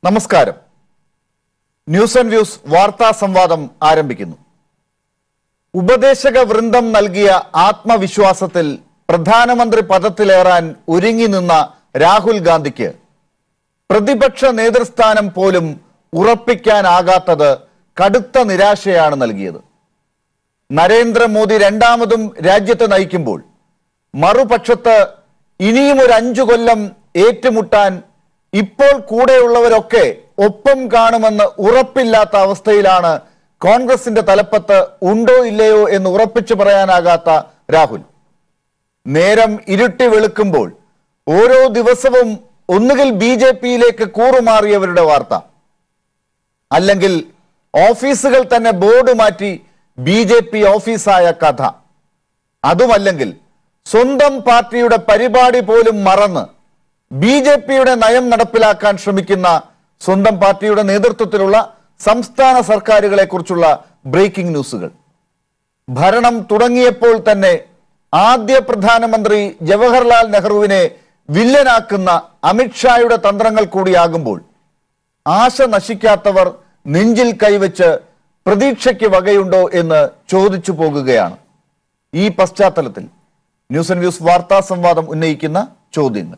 നമസ്കാരം news and views വാർത്താ സംവാദം ആരംഭിക്കുന്നു ഉപദേശക വൃന്ദം നൽകിയ ആത്മവിശ്വാസത്തിൽ പ്രധാനമന്ത്രി പദത്തിലേറാൻ ഒരുങ്ങി നിന്ന രാഹുൽ ഗാന്ധിക്ക് പ്രതിപക്ഷ നേതൃസ്ഥാനം പോലും ഉറപ്പിക്കാനാകാത്തത് കടുത്ത നിരാശയാണ് നൽകിയത് നരേന്ദ്രമോദി രണ്ടാമതും രാജ്യത്തെ നയിക്കുമ്പോൾ മറുപക്ഷത്ത് ഇനിയും ഒരു അഞ്ചു കൊല്ലം ഏറ്റുമുട്ടാൻ ഇപ്പോൾ കൂടെയുള്ളവരൊക്കെ ഒപ്പം കാണുമെന്ന് ഉറപ്പില്ലാത്ത അവസ്ഥയിലാണ് കോൺഗ്രസിന്റെ തലപ്പത്ത് ഉണ്ടോ ഇല്ലയോ എന്ന് ഉറപ്പിച്ചു പറയാനാകാത്ത രാഹുൽ നേരം ഇരുട്ടി വെളുക്കുമ്പോൾ ഓരോ ദിവസവും ഒന്നുകിൽ ബി ജെ പിയിലേക്ക് കൂറുമാറിയവരുടെ വാർത്ത അല്ലെങ്കിൽ ഓഫീസുകൾ തന്നെ ബോർഡ് മാറ്റി ബി ജെ പി ഓഫീസായ കഥ അതുമല്ലെങ്കിൽ സ്വന്തം പാർട്ടിയുടെ പരിപാടി പോലും മറന്ന് ബി ജെ പിയുടെ നയം നടപ്പിലാക്കാൻ ശ്രമിക്കുന്ന സ്വന്തം പാർട്ടിയുടെ നേതൃത്വത്തിലുള്ള സംസ്ഥാന സർക്കാരുകളെ കുറിച്ചുള്ള ബ്രേക്കിംഗ് ന്യൂസുകൾ ഭരണം തുടങ്ങിയപ്പോൾ തന്നെ ആദ്യ പ്രധാനമന്ത്രി ജവഹർലാൽ നെഹ്റുവിനെ വില്ലനാക്കുന്ന അമിത്ഷായുടെ തന്ത്രങ്ങൾ കൂടിയാകുമ്പോൾ ആശ നശിക്കാത്തവർ നെഞ്ചിൽ കൈവച്ച് പ്രതീക്ഷയ്ക്ക് വകയുണ്ടോ എന്ന് ചോദിച്ചു പോകുകയാണ് ഈ പശ്ചാത്തലത്തിൽ ന്യൂസ് ആൻഡ് വ്യൂസ് വാർത്താ സംവാദം ഉന്നയിക്കുന്ന ചോദ്യങ്ങൾ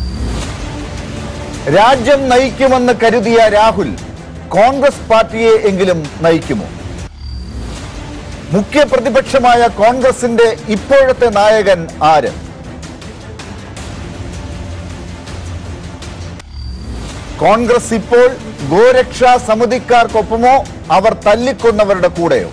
രാജ്യം നയിക്കുമെന്ന് കരുതിയ രാഹുൽ കോൺഗ്രസ് പാർട്ടിയെ എങ്കിലും നയിക്കുമോ മുഖ്യ പ്രതിപക്ഷമായ കോൺഗ്രസിന്റെ ഇപ്പോഴത്തെ നായകൻ ആര് കോൺഗ്രസ് ഇപ്പോൾ ഗോരക്ഷാ സമിതിക്കാർക്കൊപ്പമോ അവർ തല്ലിക്കൊന്നവരുടെ കൂടെയോ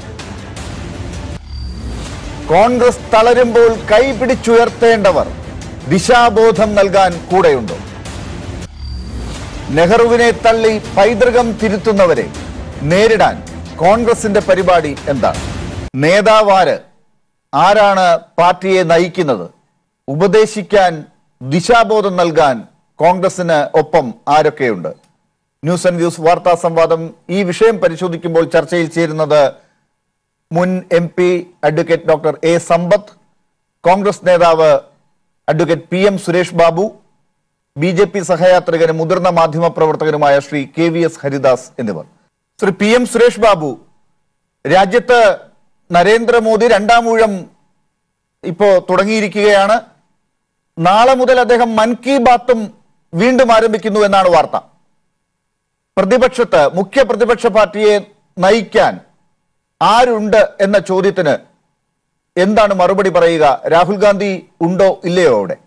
കോൺഗ്രസ് തളരുമ്പോൾ കൈപിടിച്ചുയർത്തേണ്ടവർ ദിശാബോധം നൽകാൻ കൂടെയുണ്ടോ നെഹ്റുവിനെ തള്ളി പൈതൃകം തിരുത്തുന്നവരെ നേരിടാൻ കോൺഗ്രസിന്റെ പരിപാടി എന്താണ് നേതാവാര് ആരാണ് പാർട്ടിയെ നയിക്കുന്നത് ഉപദേശിക്കാൻ ദിശാബോധം നൽകാൻ കോൺഗ്രസിന് ഒപ്പം ആരൊക്കെയുണ്ട് ന്യൂസ് ആൻഡ് വ്യൂസ് വാർത്താ സംവാദം ഈ വിഷയം പരിശോധിക്കുമ്പോൾ ചർച്ചയിൽ ചേരുന്നത് മുൻ M P advocate doctor A Sampath Congress നേതാവ് advocate P M Suresh Babu B J P സഹയാത്രികനും മുതിർന്ന മാധ്യമ പ്രവർത്തകനുമായ Shri K V S Haridas എന്നിവർ ശ്രീ പി എം സുരേഷ് ബാബു രാജ്യത്ത് നരേന്ദ്രമോദി രണ്ടാം ഊഴം ഇപ്പോ തുടങ്ങിയിരിക്കുകയാണ് നാളെ മുതൽ അദ്ദേഹം മൻ കി ബാത്തും വീണ്ടും ആരംഭിക്കുന്നു എന്നാണ് വാർത്ത പ്രതിപക്ഷത്ത് മുഖ്യ പ്രതിപക്ഷ പാർട്ടിയെ നയിക്കാൻ ആരുണ്ട് എന്ന ചോദ്യത്തിന് എന്താണ് മറുപടി പറയുക രാഹുൽ ഗാന്ധി ഉണ്ടോ ഇല്ലയോ അവിടെ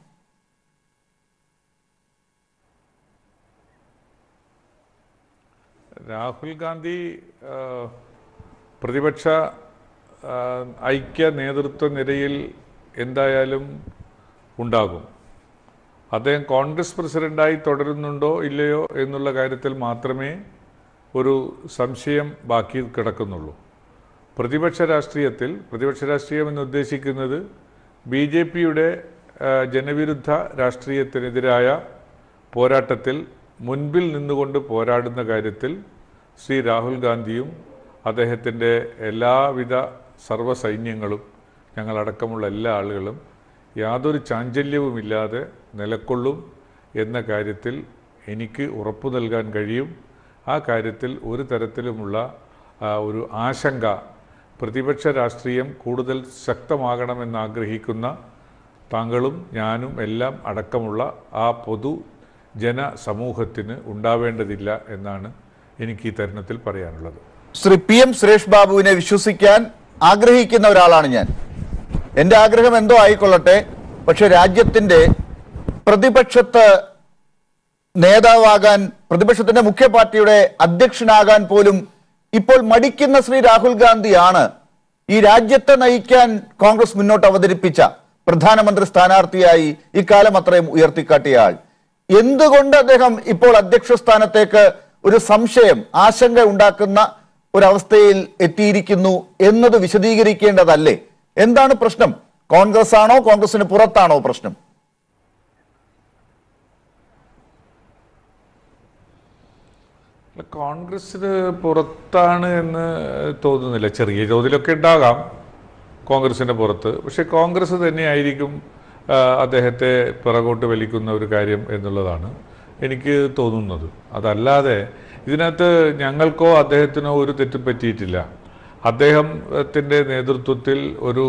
രാഹുൽ ഗാന്ധി ആ, പ്രതിപക്ഷ ആ, ഐക്യ നേതൃത്വ നിരയിൽ എന്തായാലും ഉണ്ടാകും അദ്ദേഹം കോൺഗ്രസ് പ്രസിഡന്റായി തുടരുന്നുണ്ടോ ഇല്ലയോ എന്നുള്ള കാര്യത്തിൽ മാത്രമേ ഒരു സംശയം ബാക്കി കിടക്കുന്നുള്ളൂ പ്രതിപക്ഷ രാഷ്ട്രീയത്തിൽ പ്രതിപക്ഷ രാഷ്ട്രീയം എന്ന് ഉദ്ദേശിക്കുന്നത് ബി ജെ പിയുടെ ജനവിരുദ്ധ രാഷ്ട്രീയത്തിനെതിരായ പോരാട്ടത്തിൽ മുൻപിൽ നിന്നുകൊണ്ട് പോരാടുന്ന കാര്യത്തിൽ ശ്രീ രാഹുൽ ഗാന്ധിയും അദ്ദേഹത്തിൻ്റെ എല്ലാവിധ സർവ്വസൈന്യങ്ങളും ഞങ്ങളടക്കമുള്ള എല്ലാ ആളുകളും യാതൊരു ചാഞ്ചല്യവുമില്ലാതെ നിലക്കൊള്ളും എന്ന കാര്യത്തിൽ എനിക്ക് ഉറപ്പു നൽകാൻ കഴിയും ആ കാര്യത്തിൽ ഒരു തരത്തിലുമുള്ള ആ, ഒരു ആശങ്ക പ്രതിപക്ഷ രാഷ്ട്രീയം കൂടുതൽ ശക്തമാകണമെന്ന് ആഗ്രഹിക്കുന്ന താങ്കളും ഞാനും എല്ലാം അടക്കമുള്ള ആ പൊതു ജനസമൂഹത്തിന് ഉണ്ടാവേണ്ടതില്ല എന്നാണ് എനിക്ക് ഈ തരുണത്തിൽ പറയാനുള്ളത് ശ്രീ പി എം സുരേഷ് ബാബുവിനെ വിശ്വസിക്കാൻ ആഗ്രഹിക്കുന്ന ഒരാളാണ് ഞാൻ എന്റെ ആഗ്രഹം എന്തോ ആയിക്കൊള്ളട്ടെ പക്ഷെ രാജ്യത്തിന്റെ പ്രതിപക്ഷത്ത് നേതാവാകാൻ പ്രതിപക്ഷത്തിന്റെ മുഖ്യ പാർട്ടിയുടെ അധ്യക്ഷനാകാൻ പോലും ഇപ്പോൾ മടിക്കുന്ന ശ്രീ രാഹുൽ ഗാന്ധിയാണ് ഈ രാജ്യത്തെ നയിക്കാൻ കോൺഗ്രസ് മുന്നോട്ട് അവതരിപ്പിച്ച പ്രധാനമന്ത്രി സ്ഥാനാർത്ഥിയായി ഇക്കാലം അത്രയും ഉയർത്തിക്കാട്ടിയ ആൾ എന്തുകൊണ്ട് അദ്ദേഹം ഇപ്പോൾ അധ്യക്ഷ സ്ഥാനത്തേക്ക് ഒരു സംശയം ആശങ്ക ഉണ്ടാക്കുന്ന ഒരവസ്ഥയിൽ എത്തിയിരിക്കുന്നു എന്നത് വിശദീകരിക്കേണ്ടതല്ലേ എന്താണ് പ്രശ്നം കോൺഗ്രസ് ആണോ കോൺഗ്രസിന് പുറത്താണോ പ്രശ്നം അല്ല, കോൺഗ്രസ്സിന് പുറത്താണ് എന്ന് തോന്നുന്നില്ല ചെറിയ തോതിലൊക്കെ ഉണ്ടാകാം കോൺഗ്രസിൻ്റെ പുറത്ത് പക്ഷെ കോൺഗ്രസ് തന്നെയായിരിക്കും ആ, അദ്ദേഹത്തെ പിറകോട്ട് വലിക്കുന്ന ഒരു കാര്യം എന്നുള്ളതാണ് എനിക്ക് തോന്നുന്നത് അതല്ലാതെ ഇതിനകത്ത് ഞങ്ങൾക്കോ അദ്ദേഹത്തിനോ ഒരു തെറ്റും പറ്റിയിട്ടില്ല അദ്ദേഹത്തിൻ്റെ നേതൃത്വത്തിൽ ഒരു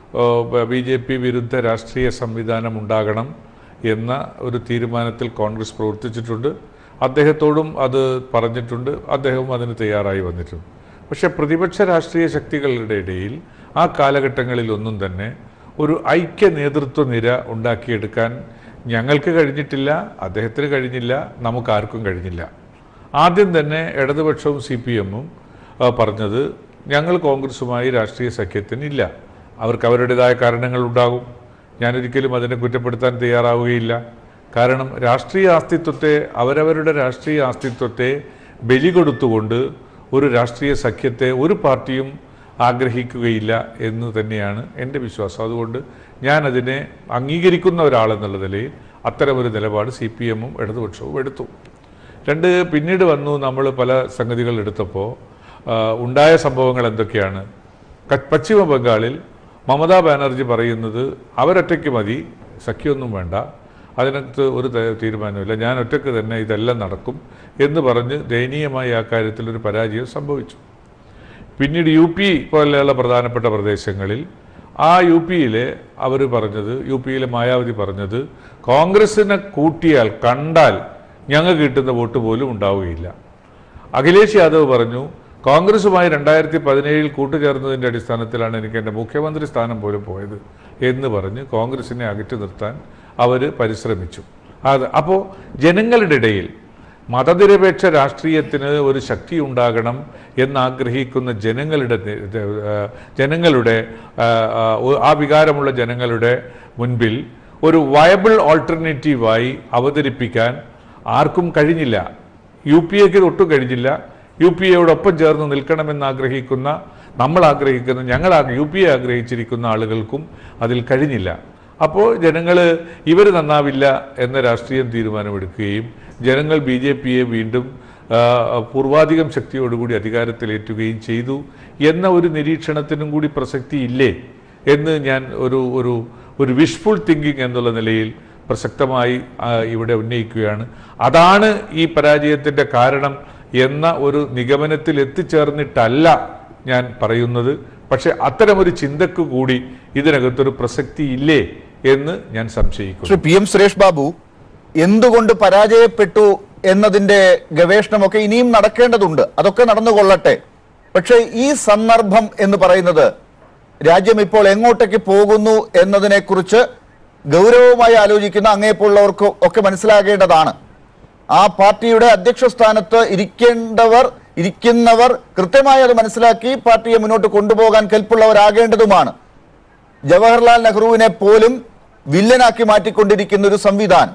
ബി ജെ പി വിരുദ്ധ രാഷ്ട്രീയ സംവിധാനം ഉണ്ടാകണം എന്ന ഒരു തീരുമാനത്തിൽ കോൺഗ്രസ് പ്രവർത്തിച്ചിട്ടുണ്ട് അദ്ദേഹത്തോടും അത് പറഞ്ഞിട്ടുണ്ട് അദ്ദേഹവും അതിന് തയ്യാറായി വന്നിട്ടുണ്ട് പക്ഷേ പ്രതിപക്ഷ രാഷ്ട്രീയ ശക്തികളുടെ ഇടയിൽ ആ കാലഘട്ടങ്ങളിൽ ഒന്നും തന്നെ ഒരു ഐക്യ നേതൃത്വ നിര ഉണ്ടാക്കിയെടുക്കാൻ ഞങ്ങൾക്ക് കഴിഞ്ഞിട്ടില്ല അദ്ദേഹത്തിന് കഴിഞ്ഞില്ല നമുക്കാർക്കും കഴിഞ്ഞില്ല ആദ്യം തന്നെ ഇടതുപക്ഷവും സി പി എമ്മും പറഞ്ഞത് ഞങ്ങൾ കോൺഗ്രസുമായി രാഷ്ട്രീയ സഖ്യത്തിനില്ല അവർക്ക് അവരുടേതായ കാരണങ്ങൾ ഉണ്ടാകും ഞാനൊരിക്കലും അതിനെ കുറ്റപ്പെടുത്താൻ തയ്യാറാവുകയില്ല കാരണം രാഷ്ട്രീയ അസ്തിത്വത്തെ അവരവരുടെ രാഷ്ട്രീയ അസ്തിത്വത്തെ ബലി കൊടുത്തുകൊണ്ട് ഒരു രാഷ്ട്രീയ സഖ്യത്തെ ഒരു പാർട്ടിയും ആഗ്രഹിക്കുകയില്ല എന്ന് തന്നെയാണ് എൻ്റെ വിശ്വാസം അതുകൊണ്ട് ഞാനതിനെ അംഗീകരിക്കുന്ന ഒരാളെന്നുള്ള നിലയിൽ അത്തരമൊരു നിലപാട് സി പി എമ്മും ഇടതുപക്ഷവും എടുത്തു രണ്ട് പിന്നീട് വന്നു നമ്മൾ പല സംഗതികൾ എടുത്തപ്പോൾ ആ, ഉണ്ടായ സംഭവങ്ങൾ എന്തൊക്കെയാണ് ക- പശ്ചിമ ബംഗാളിൽ മമതാ ബാനർജി പറയുന്നത് അവരൊറ്റയ്ക്ക് മതി സഖ്യമൊന്നും വേണ്ട അതിനകത്ത് ഒരു ത- തീരുമാനമില്ല ഞാൻ ഒറ്റയ്ക്ക് തന്നെ ഇതെല്ലാം നടക്കും എന്ന് പറഞ്ഞ് ദയനീയമായി ആ കാര്യത്തിൽ ഒരു പരാജയം സംഭവിച്ചു പിന്നീട് യു പി പോലെയുള്ള പ്രധാനപ്പെട്ട പ്രദേശങ്ങളിൽ ആ യു പിയിലെ അവർ പറഞ്ഞത് യു പിയിലെ മായാവതി പറഞ്ഞത് കോൺഗ്രസിനെ കൂട്ടിയാൽ കണ്ടാൽ ഞങ്ങൾക്ക് കിട്ടുന്ന വോട്ട് പോലും ഉണ്ടാവുകയില്ല അഖിലേഷ് യാദവ് പറഞ്ഞു കോൺഗ്രസുമായി രണ്ടായിരത്തി പതിനേഴിൽ കൂട്ടുചേർന്നതിൻ്റെ അടിസ്ഥാനത്തിലാണ് എനിക്ക് എൻ്റെ മുഖ്യമന്ത്രി സ്ഥാനം പോലും പോയത് എന്ന് പറഞ്ഞ് കോൺഗ്രസിനെ അകറ്റി നിർത്താൻ അവർ പരിശ്രമിച്ചു അത് അപ്പോൾ ജനങ്ങളുടെ ഇടയിൽ മതനിരപേക്ഷ രാഷ്ട്രീയത്തിന് ഒരു ശക്തി ഉണ്ടാകണം എന്നാഗ്രഹിക്കുന്ന ജനങ്ങളുടെ നി- ഇത്, ആ, ജനങ്ങളുടെ ആ, ആ, ഒ- ആ വികാരമുള്ള ജനങ്ങളുടെ മുൻപിൽ ഒരു വയബിൾ ഓൾട്ടർനേറ്റീവായി അവതരിപ്പിക്കാൻ ആർക്കും കഴിഞ്ഞില്ല യു പി എക്ക് ഒട്ടും കഴിഞ്ഞില്ല യു പി എയോടൊപ്പം ചേർന്ന് നിൽക്കണമെന്ന് ആഗ്രഹിക്കുന്ന നമ്മൾ ആഗ്രഹിക്കുന്ന ഞങ്ങൾ ആ- യു പി എ ആഗ്രഹിച്ചിരിക്കുന്ന ആളുകൾക്കും അതിൽ കഴിഞ്ഞില്ല അപ്പോൾ ജനങ്ങൾ ഇവർ നന്നാവില്ല എന്ന രാഷ്ട്രീയം തീരുമാനമെടുക്കുകയും ജനങ്ങൾ ബി ജെ പിയെ വീണ്ടും ആ, പൂർവാധികം ശക്തിയോടുകൂടി അധികാരത്തിലേറ്റുകയും ചെയ്തു എന്ന ഒരു നിരീക്ഷണത്തിനും കൂടി പ്രസക്തി ഇല്ലേ എന്ന് ഞാൻ ഒരു ഒരു ഒരു വിഷ്ഫുൾ തിങ്കിങ് എന്നുള്ള നിലയിൽ പ്രസക്തമായി ആ, ഇവിടെ ഉന്നയിക്കുകയാണ് അതാണ് ഈ പരാജയത്തിൻ്റെ കാരണം എന്ന ഒരു നിഗമനത്തിൽ എത്തിച്ചേർന്നിട്ടല്ല ഞാൻ പറയുന്നത് പക്ഷെ അത്തരമൊരു ചിന്തക്ക് കൂടി ഇതിനകത്തൊരു പ്രസക്തി ഇല്ലേ എന്ന് ഞാൻ സംശയിക്കുന്നു ശ്രീ പി എം സുരേഷ് ബാബു എന്തുകൊണ്ട് പരാജയപ്പെട്ടു എന്നതിന്റെ ഗവേഷണമൊക്കെ ഇനിയും നടക്കേണ്ടതുണ്ട് അതൊക്കെ നടന്നുകൊള്ളട്ടെ പക്ഷേ ഈ സന്ദർഭം എന്ന് പറയുന്നത് രാജ്യം ഇപ്പോൾ എങ്ങോട്ടേക്ക് പോകുന്നു എന്നതിനെക്കുറിച്ച് ഗൗരവമായി ആലോചിക്കുന്ന അങ്ങേപ്പോലുള്ളവർക്ക് ഒക്കെ മനസ്സിലാകേണ്ടതാണ് ആ പാർട്ടിയുടെ അധ്യക്ഷ സ്ഥാനത്ത് ഇരിക്കേണ്ടവർ ഇരിക്കുന്നവർ കൃത്യമായി അത് മനസ്സിലാക്കി പാർട്ടിയെ മുന്നോട്ട് കൊണ്ടുപോകാൻ കെൽപ്പുള്ളവരാകേണ്ടതുമാണ് ജവഹർലാൽ നെഹ്റുവിനെ പോലും വില്ലനാക്കി മാറ്റിക്കൊണ്ടിരിക്കുന്ന ഒരു സംവിധാനം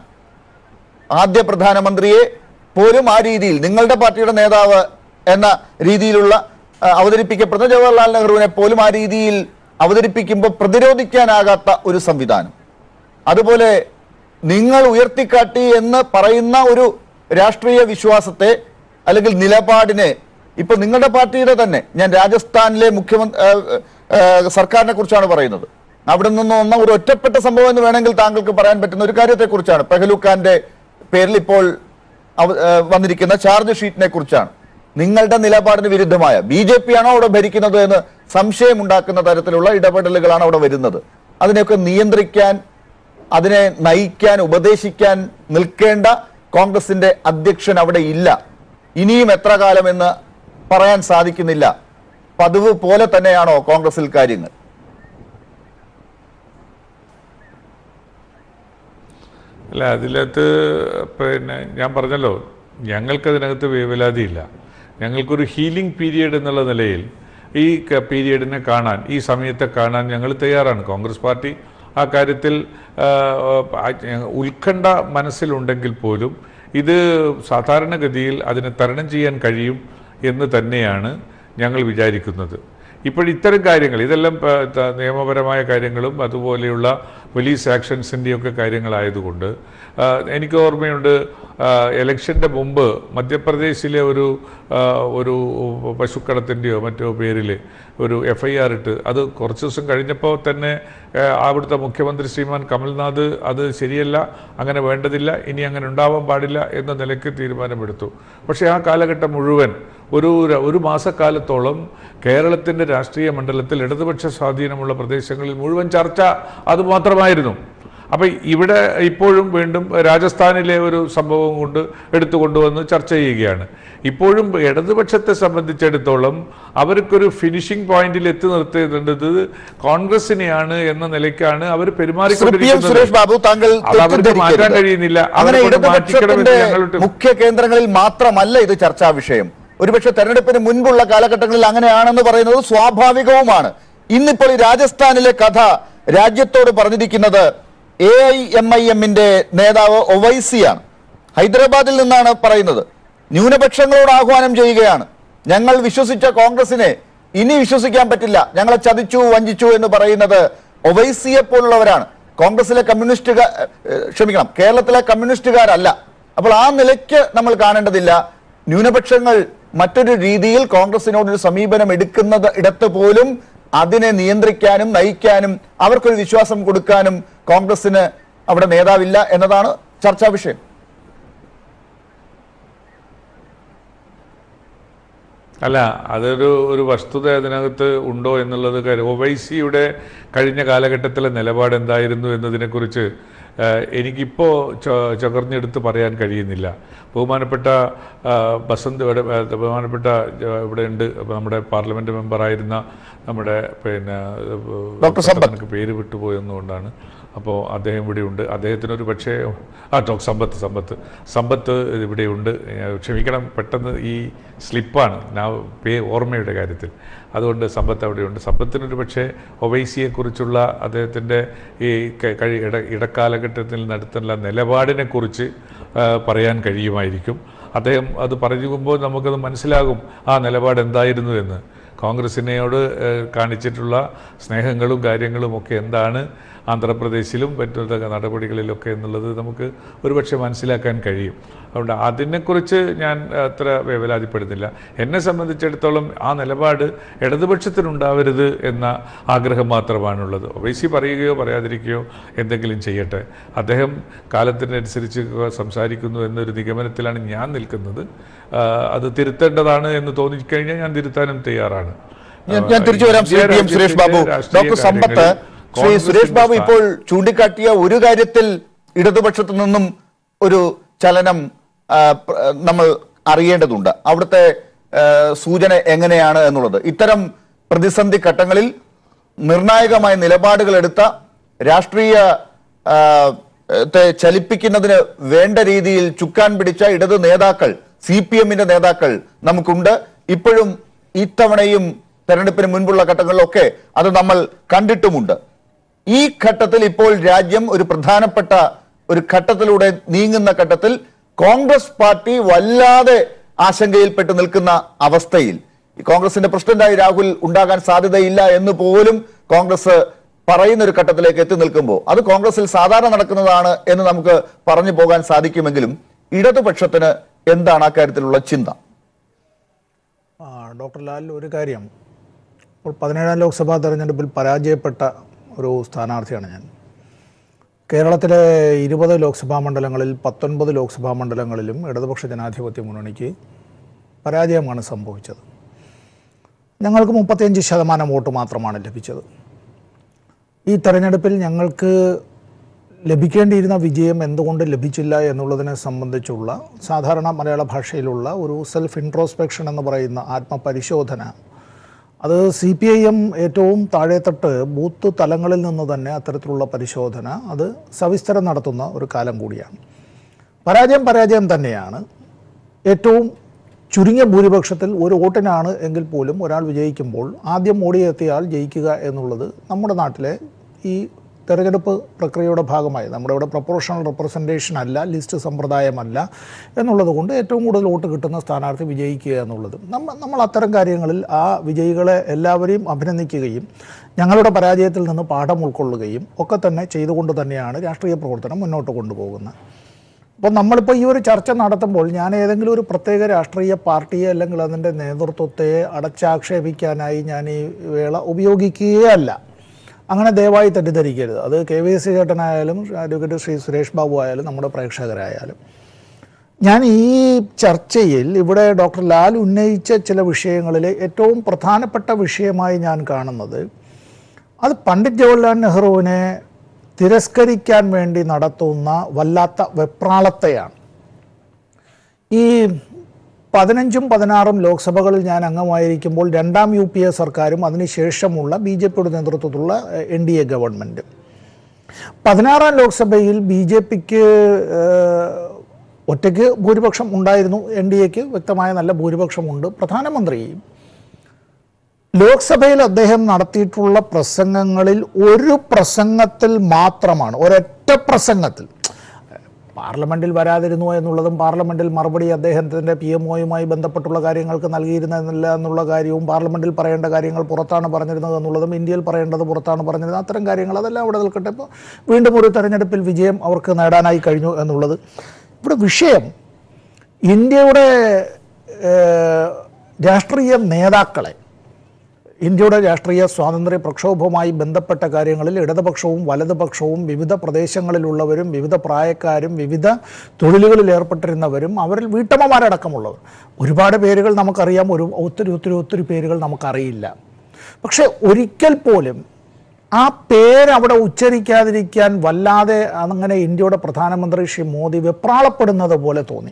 ആദ്യ പ്രധാനമന്ത്രിയെ പോലും ആ രീതിയിൽ നിങ്ങളുടെ പാർട്ടിയുടെ നേതാവ് എന്ന രീതിയിലുള്ള ആ, അവതരിപ്പിക്കപ്പെടുന്ന ജവഹർലാൽ നെഹ്റുവിനെ പോലും ആ രീതിയിൽ അവതരിപ്പിക്കുമ്പോൾ പ്രതിരോധിക്കാനാകാത്ത ഒരു സംവിധാനം അതുപോലെ നിങ്ങൾ ഉയർത്തിക്കാട്ടി എന്ന് പറയുന്ന ഒരു രാഷ്ട്രീയ വിശ്വാസത്തെ അല്ലെങ്കിൽ നിലപാടിനെ ഇപ്പൊ നിങ്ങളുടെ പാർട്ടിയുടെ തന്നെ ഞാൻ രാജസ്ഥാനിലെ മുഖ്യമന്ത്രി സർക്കാരിനെ കുറിച്ചാണ് പറയുന്നത് അവിടെ നിന്ന് വന്ന ഒരു ഒറ്റപ്പെട്ട സംഭവം എന്ന് വേണമെങ്കിൽ താങ്കൾക്ക് പറയാൻ പറ്റുന്ന ഒരു കാര്യത്തെക്കുറിച്ചാണ് പെഹലുഖാന്റെ പേരിൽ ഇപ്പോൾ അവ- ആ, വന്നിരിക്കുന്ന ചാർജ് ഷീറ്റിനെ കുറിച്ചാണ് നിങ്ങളുടെ നിലപാടിന് വിരുദ്ധമായ ബി ജെ പി ആണോ അവിടെ ഭരിക്കുന്നത് എന്ന് സംശയമുണ്ടാക്കുന്ന തരത്തിലുള്ള ഇടപെടലുകളാണ് അവിടെ വരുന്നത് അതിനെയൊക്കെ നിയന്ത്രിക്കാൻ അതിനെ നയിക്കാൻ ഉപദേശിക്കാൻ നിൽക്കേണ്ട കോൺഗ്രസിന്റെ അധ്യക്ഷൻ അവിടെ ഇല്ല ഇനിയും എത്ര കാലമെന്ന് പറയാൻ സാധിക്കുന്നില്ല പതിവ് പോലെ തന്നെയാണോ കോൺഗ്രസിൽ കാര്യങ്ങൾ അല്ല അതിനകത്ത് പിന്നെ ഞാൻ പറഞ്ഞല്ലോ ഞങ്ങൾക്കതിനകത്ത് വേവലാതിയില്ല ഞങ്ങൾക്കൊരു ഹീലിംഗ് പീരിയഡ് എന്നുള്ള നിലയിൽ ഈ ക- പീരിയഡിനെ കാണാൻ ഈ സമയത്തെ കാണാൻ ഞങ്ങൾ തയ്യാറാണ് കോൺഗ്രസ് പാർട്ടി ആ കാര്യത്തിൽ ആ, ആ, ഉത്കണ്ഠ മനസ്സിലുണ്ടെങ്കിൽ പോലും ഇത് സാധാരണഗതിയിൽ അതിനെ തരണം ചെയ്യാൻ കഴിയും എന്ന് തന്നെയാണ് ഞങ്ങൾ വിചാരിക്കുന്നത് ഇപ്പോഴിത്തരം കാര്യങ്ങൾ ഇതെല്ലാം പ- ത- നിയമപരമായ കാര്യങ്ങളും അതുപോലെയുള്ള പോലീസ് ആക്ഷൻസിൻ്റെയൊക്കെ കാര്യങ്ങളായതുകൊണ്ട് ആ, എനിക്ക് ഓർമ്മയുണ്ട് ആ, ഇലക്ഷൻ്റെ മുമ്പ് മധ്യപ്രദേശിലെ ഒരു ആ, ഒരു പശുക്കടത്തിൻ്റെയോ മറ്റോ പേരിൽ ഒരു എഫ് ഐ ആർ ഇട്ട് അത് കുറച്ച് ദിവസം കഴിഞ്ഞപ്പോൾ തന്നെ ആ, അവിടുത്തെ മുഖ്യമന്ത്രി ശ്രീമാൻ കമൽനാഥ് അത് ശരിയല്ല അങ്ങനെ വേണ്ടതില്ല ഇനി അങ്ങനെ ഉണ്ടാവാൻ പാടില്ല എന്ന നിലയ്ക്ക് തീരുമാനമെടുത്തു പക്ഷേ ആ കാലഘട്ടം മുഴുവൻ ഒരു ര- ഒരു മാസക്കാലത്തോളം കേരളത്തിൻ്റെ രാഷ്ട്രീയ മണ്ഡലത്തിൽ ഇടതുപക്ഷ സ്വാധീനമുള്ള പ്രദേശങ്ങളിൽ മുഴുവൻ ചർച്ച അതുമാത്രമായിരുന്നു അപ്പം ഇവിടെ ഇപ്പോഴും വീണ്ടും രാജസ്ഥാനിലെ ഒരു സംഭവം കൊണ്ട് എടുത്തു കൊണ്ടുവന്ന് ചർച്ച ചെയ്യുകയാണ് ഇപ്പോഴും ഇടതുപക്ഷത്തെ സംബന്ധിച്ചിടത്തോളം അവർക്കൊരു ഫിനിഷിംഗ് പോയിന്റിൽ എത്തി നിർത്തേണ്ടത് കോൺഗ്രസിനെയാണ് എന്ന നിലയ്ക്കാണ് അവർ ശ്രീ പി എം പെരുമാറിക്കൊണ്ടിരിക്കുന്നത് സുരേഷ് ബാബു താങ്കൾ അത് അവർക്ക് മാറ്റാൻ തെറ്റിദ്ധരിക്കരുത്. കഴിയുന്നില്ല അങ്ങനെ അവരെ കൊണ്ട് മാറ്റിക്കണമെന്ന് ഇടതുപക്ഷത്തിന്റെ ഞങ്ങളുടെ മുഖ്യ കേന്ദ്രങ്ങളിൽ മാത്രമല്ല ഇത് ചർച്ചാ വിഷയം ഒരുപക്ഷെ തെരഞ്ഞെടുപ്പിന് മുൻപുള്ള കാലഘട്ടങ്ങളിൽ അങ്ങനെയാണെന്ന് പറയുന്നത് സ്വാഭാവികവുമാണ് ഇന്നിപ്പോൾ ഈ രാജസ്ഥാനിലെ കഥ രാജ്യത്തോട് പറഞ്ഞിരിക്കുന്നത് എ ഐ എം ഐ എമ്മിന്റെ നേതാവ് ഒവൈസിയാണ് ഹൈദരാബാദിൽ നിന്നാണ് പറയുന്നത് ന്യൂനപക്ഷങ്ങളോട് ആഹ്വാനം ചെയ്യുകയാണ് ഞങ്ങൾ വിശ്വസിച്ച കോൺഗ്രസിനെ ഇനി വിശ്വസിക്കാൻ പറ്റില്ല ഞങ്ങളെ ചതിച്ചു വഞ്ചിച്ചു എന്ന് പറയുന്നത് ഒവൈസിയെ പോലുള്ളവരാണ് കോൺഗ്രസിലെ കമ്മ്യൂണിസ്റ്റുകാർ ക്ഷമിക്കണം കേരളത്തിലെ കമ്മ്യൂണിസ്റ്റുകാരല്ല അപ്പോൾ ആ നിലയ്ക്ക് നമ്മൾ കാണേണ്ടതില്ല ന്യൂനപക്ഷങ്ങൾ മറ്റൊരു രീതിയിൽ കോൺഗ്രസിനോടൊരു സമീപനം എടുക്കുന്നത് ഇടത്ത് പോലും അതിനെ നിയന്ത്രിക്കാനും നയിക്കാനും അവർക്കൊരു വിശ്വാസം കൊടുക്കാനും കോൺഗ്രസിന് അവിടെ നേതാവില്ല എന്നതാണ് ചർച്ചാ വിഷയം അല്ല അതൊരു ഒരു വസ്തുത അതിനകത്ത് ഉണ്ടോ എന്നുള്ളത് കാര്യം ഒവൈസിയുടെ കഴിഞ്ഞ കാലഘട്ടത്തിലെ നിലപാട് എന്തായിരുന്നു എന്നതിനെക്കുറിച്ച് ഏഹ്, എനിക്കിപ്പോൾ ചൊ- ചൊകർന്നെടുത്ത് പറയാൻ കഴിയുന്നില്ല ബഹുമാനപ്പെട്ട ആ, ബസന്ത് ഇവിടെ ഏഹ്, ബഹുമാനപ്പെട്ട ഏഹ്, ഇവിടെ ഉണ്ട് അപ്പോൾ നമ്മുടെ പാർലമെൻറ്റ് മെമ്പറായിരുന്ന നമ്മുടെ പിന്നെ ഡോക്ടർ സമ്പത്ത്. എനിക്ക് പേര് വിട്ടുപോയെന്നുകൊണ്ടാണ് അപ്പോൾ അദ്ദേഹം ഇവിടെയുണ്ട് അദ്ദേഹത്തിനൊരു പക്ഷേ ആ ടോക്ക് സമ്പത്ത് സമ്പത്ത് സമ്പത്ത് ഇവിടെയുണ്ട് ഏഹ് ക്ഷമിക്കണം പെട്ടെന്ന് ഈ സ്ലിപ്പാണ് ഞാൻ പേ ഓർമ്മയുടെ കാര്യത്തിൽ അതുകൊണ്ട് സമ്പത്ത് അവിടെയുണ്ട് സമ്പത്തിനൊരു പക്ഷേ ഒവൈസിയെക്കുറിച്ചുള്ള അദ്ദേഹത്തിൻ്റെ ഈ ക- കഴി ഇട ഇടക്കാലഘട്ടത്തിൽ നടത്തുന്ന നിലപാടിനെക്കുറിച്ച് ആ, പറയാൻ കഴിയുമായിരിക്കും അദ്ദേഹം അത് പറയുമ്പോൾ നമുക്കത് മനസ്സിലാകും ആ നിലപാട് എന്തായിരുന്നു എന്ന് കോൺഗ്രസിനെയോട് ഏഹ്, കാണിച്ചിട്ടുള്ള സ്നേഹങ്ങളും കാര്യങ്ങളും ഒക്കെ എന്താണ് ആന്ധ്രാപ്രദേശിലും മറ്റുള്ള നടപടികളിലൊക്കെ എന്നുള്ളത് നമുക്ക് ഒരുപക്ഷെ മനസ്സിലാക്കാൻ കഴിയും അതുകൊണ്ട് അതിനെക്കുറിച്ച് ഞാൻ അത്ര വേവലാതിപ്പെടുന്നില്ല എന്നെ സംബന്ധിച്ചിടത്തോളം ആ നിലപാട് ഇടതുപക്ഷത്തിനുണ്ടാവരുത് എന്ന ആഗ്രഹം മാത്രമാണുള്ളത് ഒവൈസി പറയുകയോ പറയാതിരിക്കുകയോ എന്തെങ്കിലും ചെയ്യട്ടെ അദ്ദേഹം കാലത്തിനനുസരിച്ച് സംസാരിക്കുന്നു എന്നൊരു നിഗമനത്തിലാണ് ഞാൻ നിൽക്കുന്നത് ആ, അത് തിരുത്തേണ്ടതാണ് എന്ന് തോന്നിക്കഴിഞ്ഞാൽ ഞാൻ തിരുത്താനും തയ്യാറാണ് ഞാൻ ഞാൻ തിരിച്ചു വരാം Shri P M Suresh Babu doctor Sampath Shri Suresh Babu ഇപ്പോൾ ചൂണ്ടിക്കാട്ടിയ ഒരു കാര്യത്തിൽ ഇടതുപക്ഷത്തു നിന്നും ഒരു ചലനം ആ, പ്ര- നമ്മൾ അറിയേണ്ടതുണ്ട് അവിടുത്തെ ആ, സൂചന എങ്ങനെയാണ് എന്നുള്ളത് ഇത്തരം പ്രതിസന്ധി ഘട്ടങ്ങളിൽ നിർണായകമായ നിലപാടുകൾ എടുത്ത രാഷ്ട്രീയ ആ, ത്തെ ചലിപ്പിക്കുന്നതിന് വേണ്ട രീതിയിൽ ചുക്കാൻ പിടിച്ച ഇടത് നേതാക്കൾ സി പി എമ്മിന്റെ നേതാക്കൾ നമുക്കുണ്ട് ഇപ്പോഴും ഇത്തവണയും തെരഞ്ഞെടുപ്പിന് മുൻപുള്ള ഘട്ടങ്ങളിലൊക്കെ അത് നമ്മൾ കണ്ടിട്ടുമുണ്ട് ഈ ഘട്ടത്തിൽ ഇപ്പോൾ രാജ്യം ഒരു പ്രധാനപ്പെട്ട ഒരു ഘട്ടത്തിലൂടെ നീങ്ങുന്ന ഘട്ടത്തിൽ കോൺഗ്രസ് പാർട്ടി വല്ലാതെ ആശങ്കയിൽപ്പെട്ട് നിൽക്കുന്ന അവസ്ഥയിൽ ഈ കോൺഗ്രസിന്റെ പ്രസിഡന്റായി രാഹുൽ ഉണ്ടാകാൻ സാധ്യതയില്ല എന്ന് പോലും കോൺഗ്രസ് പറയുന്ന ഒരു ഘട്ടത്തിലേക്ക് എത്തി നിൽക്കുമ്പോൾ അത് കോൺഗ്രസിൽ സാധാരണ നടക്കുന്നതാണ് എന്ന് നമുക്ക് പറഞ്ഞു പോകാൻ സാധിക്കുമെങ്കിലും ഇടതുപക്ഷത്തിന് എന്താണ് അക്കാര്യത്തിലുള്ള ചിന്ത ആ, ഡോക്ടർ ലാൽ ഒരു കാര്യം ഇപ്പോൾ പതിനേഴാം ലോക്സഭാ തെരഞ്ഞെടുപ്പിൽ പരാജയപ്പെട്ട ഒരു സ്ഥാനാർത്ഥിയാണ് ഞാൻ കേരളത്തിലെ ഇരുപത് ലോക്സഭാ മണ്ഡലങ്ങളിൽ പത്തൊൻപത് ലോക്സഭാ മണ്ഡലങ്ങളിലും ഇടതുപക്ഷ ജനാധിപത്യ മുന്നണിക്ക് പരാജയമാണ് സംഭവിച്ചത് ഞങ്ങൾക്ക് മുപ്പത്തിയഞ്ച് ശതമാനം വോട്ട് മാത്രമാണ് ലഭിച്ചത് ഈ തെരഞ്ഞെടുപ്പിൽ ഞങ്ങൾക്ക് ലഭിക്കേണ്ടിയിരുന്ന വിജയം എന്തുകൊണ്ട് ലഭിച്ചില്ല എന്നുള്ളതിനെ സംബന്ധിച്ചുള്ള സാധാരണ മലയാള ഭാഷയിലുള്ള ഒരു സെൽഫ് ഇൻട്രോസ്പെക്ഷൻ എന്ന് പറയുന്ന ആത്മപരിശോധന അത് സി പി ഐ എം ഏറ്റവും താഴെത്തട്ട് ബൂത്ത് തലങ്ങളിൽ നിന്ന് തന്നെ അത്തരത്തിലുള്ള പരിശോധന അത് സവിസ്തരം നടത്തുന്ന ഒരു കാലം കൂടിയാണ് പരാജയം പരാജയം തന്നെയാണ് ഏറ്റവും ചുരുങ്ങിയ ഭൂരിപക്ഷത്തിൽ ഒരു വോട്ടിനാണ് എങ്കിൽ പോലും ഒരാൾ വിജയിക്കുമ്പോൾ ആദ്യം ഓടിയെത്തിയാൽ ജയിക്കുക എന്നുള്ളത് നമ്മുടെ നാട്ടിലെ ഈ തെരഞ്ഞെടുപ്പ് പ്രക്രിയയുടെ ഭാഗമായി നമ്മുടെ ഇവിടെ പ്രൊപ്പോർഷണൽ റെപ്രസെൻറ്റേഷൻ അല്ല ലിസ്റ്റ് സമ്പ്രദായമല്ല എന്നുള്ളത് കൊണ്ട് ഏറ്റവും കൂടുതൽ വോട്ട് കിട്ടുന്ന സ്ഥാനാർത്ഥി വിജയിക്കുക എന്നുള്ളത് നമ്മൾ നമ്മൾ അത്തരം കാര്യങ്ങളിൽ ആ വിജയികളെ എല്ലാവരെയും അഭിനന്ദിക്കുകയും ഞങ്ങളുടെ പരാജയത്തിൽ നിന്ന് പാഠം ഉൾക്കൊള്ളുകയും ഒക്കെ തന്നെ ചെയ്തുകൊണ്ട് തന്നെയാണ് രാഷ്ട്രീയ പ്രവർത്തനം മുന്നോട്ട് കൊണ്ടുപോകുന്നത് അപ്പോൾ നമ്മളിപ്പോൾ ഈ ഒരു ചർച്ച നടത്തുമ്പോൾ ഞാൻ ഏതെങ്കിലും ഒരു പ്രത്യേക രാഷ്ട്രീയ പാർട്ടിയെ അല്ലെങ്കിൽ അതിൻ്റെ നേതൃത്വത്തെ അടച്ചാക്ഷേപിക്കാനായി ഞാൻ ഈ വേള ഉപയോഗിക്കുകയല്ല അങ്ങനെ ദയവായി തെറ്റിദ്ധരിക്കരുത് അത് കെ വി സി ചേട്ടനായാലും അഡ്വക്കേറ്റ് ശ്രീ സുരേഷ് ബാബു ആയാലും നമ്മുടെ പ്രേക്ഷകരായാലും ഞാൻ ഈ ചർച്ചയിൽ ഇവിടെ ഡോക്ടർ ലാൽ ഉന്നയിച്ച ചില വിഷയങ്ങളിൽ ഏറ്റവും പ്രധാനപ്പെട്ട വിഷയമായി ഞാൻ കാണുന്നത് അത് പണ്ഡിറ്റ് ജവഹർലാൽ നെഹ്റുവിനെ തിരസ്കരിക്കാൻ വേണ്ടി നടത്തുന്ന വല്ലാത്ത വെപ്രാളത്തെയാണ് ഈ പതിനഞ്ചും പതിനാറും ലോക്സഭകളിൽ ഞാൻ അംഗമായിരിക്കുമ്പോൾ രണ്ടാം യു പി എ സർക്കാരും അതിനുശേഷമുള്ള ബി ജെ പിയുടെ നേതൃത്വത്തിലുള്ള എൻ ഡി എ ഗവൺമെൻറ് പതിനാറാം ലോക്സഭയിൽ ബി ജെ പിക്ക് ഒറ്റയ്ക്ക് ഭൂരിപക്ഷം ഉണ്ടായിരുന്നു എൻ ഡി എക്ക് വ്യക്തമായ നല്ല ഭൂരിപക്ഷമുണ്ട് പ്രധാനമന്ത്രി ലോക്സഭയിൽ അദ്ദേഹം നടത്തിയിട്ടുള്ള പ്രസംഗങ്ങളിൽ ഒരു പ്രസംഗത്തിൽ മാത്രമാണ് ഒരൊറ്റ പ്രസംഗത്തിൽ പാർലമെന്റിൽ വരാതിരുന്നു എന്നുള്ളതും പാർലമെന്റിൽ മറുപടി അദ്ദേഹത്തിൻ്റെ പി എം ഒയുമായി ബന്ധപ്പെട്ടുള്ള കാര്യങ്ങൾക്ക് നൽകിയിരുന്നില്ല എന്നുള്ള കാര്യവും പാർലമെന്റിൽ പറയേണ്ട കാര്യങ്ങൾ പുറത്താണ് പറഞ്ഞിരുന്നത് എന്നുള്ളതും ഇന്ത്യയിൽ പറയേണ്ടത് പുറത്താണ് പറഞ്ഞിരുന്നത് അത്തരം കാര്യങ്ങൾ അതെല്ലാം അവിടെ നിൽക്കട്ടെ ഇപ്പോൾ വീണ്ടും ഒരു തെരഞ്ഞെടുപ്പിൽ വിജയം അവർക്ക് നേടാനായി കഴിഞ്ഞു എന്നുള്ളത് ഇവിടെ വിഷയം ഇന്ത്യയുടെ ഏഹ്, രാഷ്ട്രീയ നേതാക്കളെ ഇന്ത്യയുടെ രാഷ്ട്രീയ സ്വാതന്ത്ര്യ പ്രക്ഷോഭവുമായി ബന്ധപ്പെട്ട കാര്യങ്ങളിൽ ഇടതുപക്ഷവും വലതുപക്ഷവും വിവിധ പ്രദേശങ്ങളിലുള്ളവരും വിവിധ പ്രായക്കാരും വിവിധ തൊഴിലുകളിൽ ഏർപ്പെട്ടിരുന്നവരും അവരിൽ വീട്ടമ്മമാരടക്കമുള്ളവർ ഒരുപാട് പേരുകൾ നമുക്കറിയാം ഒരു ഒത്തിരി ഒത്തിരി ഒത്തിരി പേരുകൾ നമുക്കറിയില്ല പക്ഷെ ഒരിക്കൽ പോലും ആ പേര് അവിടെ ഉച്ചരിക്കാതിരിക്കാൻ വല്ലാതെ അങ്ങനെ ഇന്ത്യയുടെ പ്രധാനമന്ത്രി ശ്രീ മോദി വെപ്രാളപ്പെടുന്നത് പോലെ തോന്നി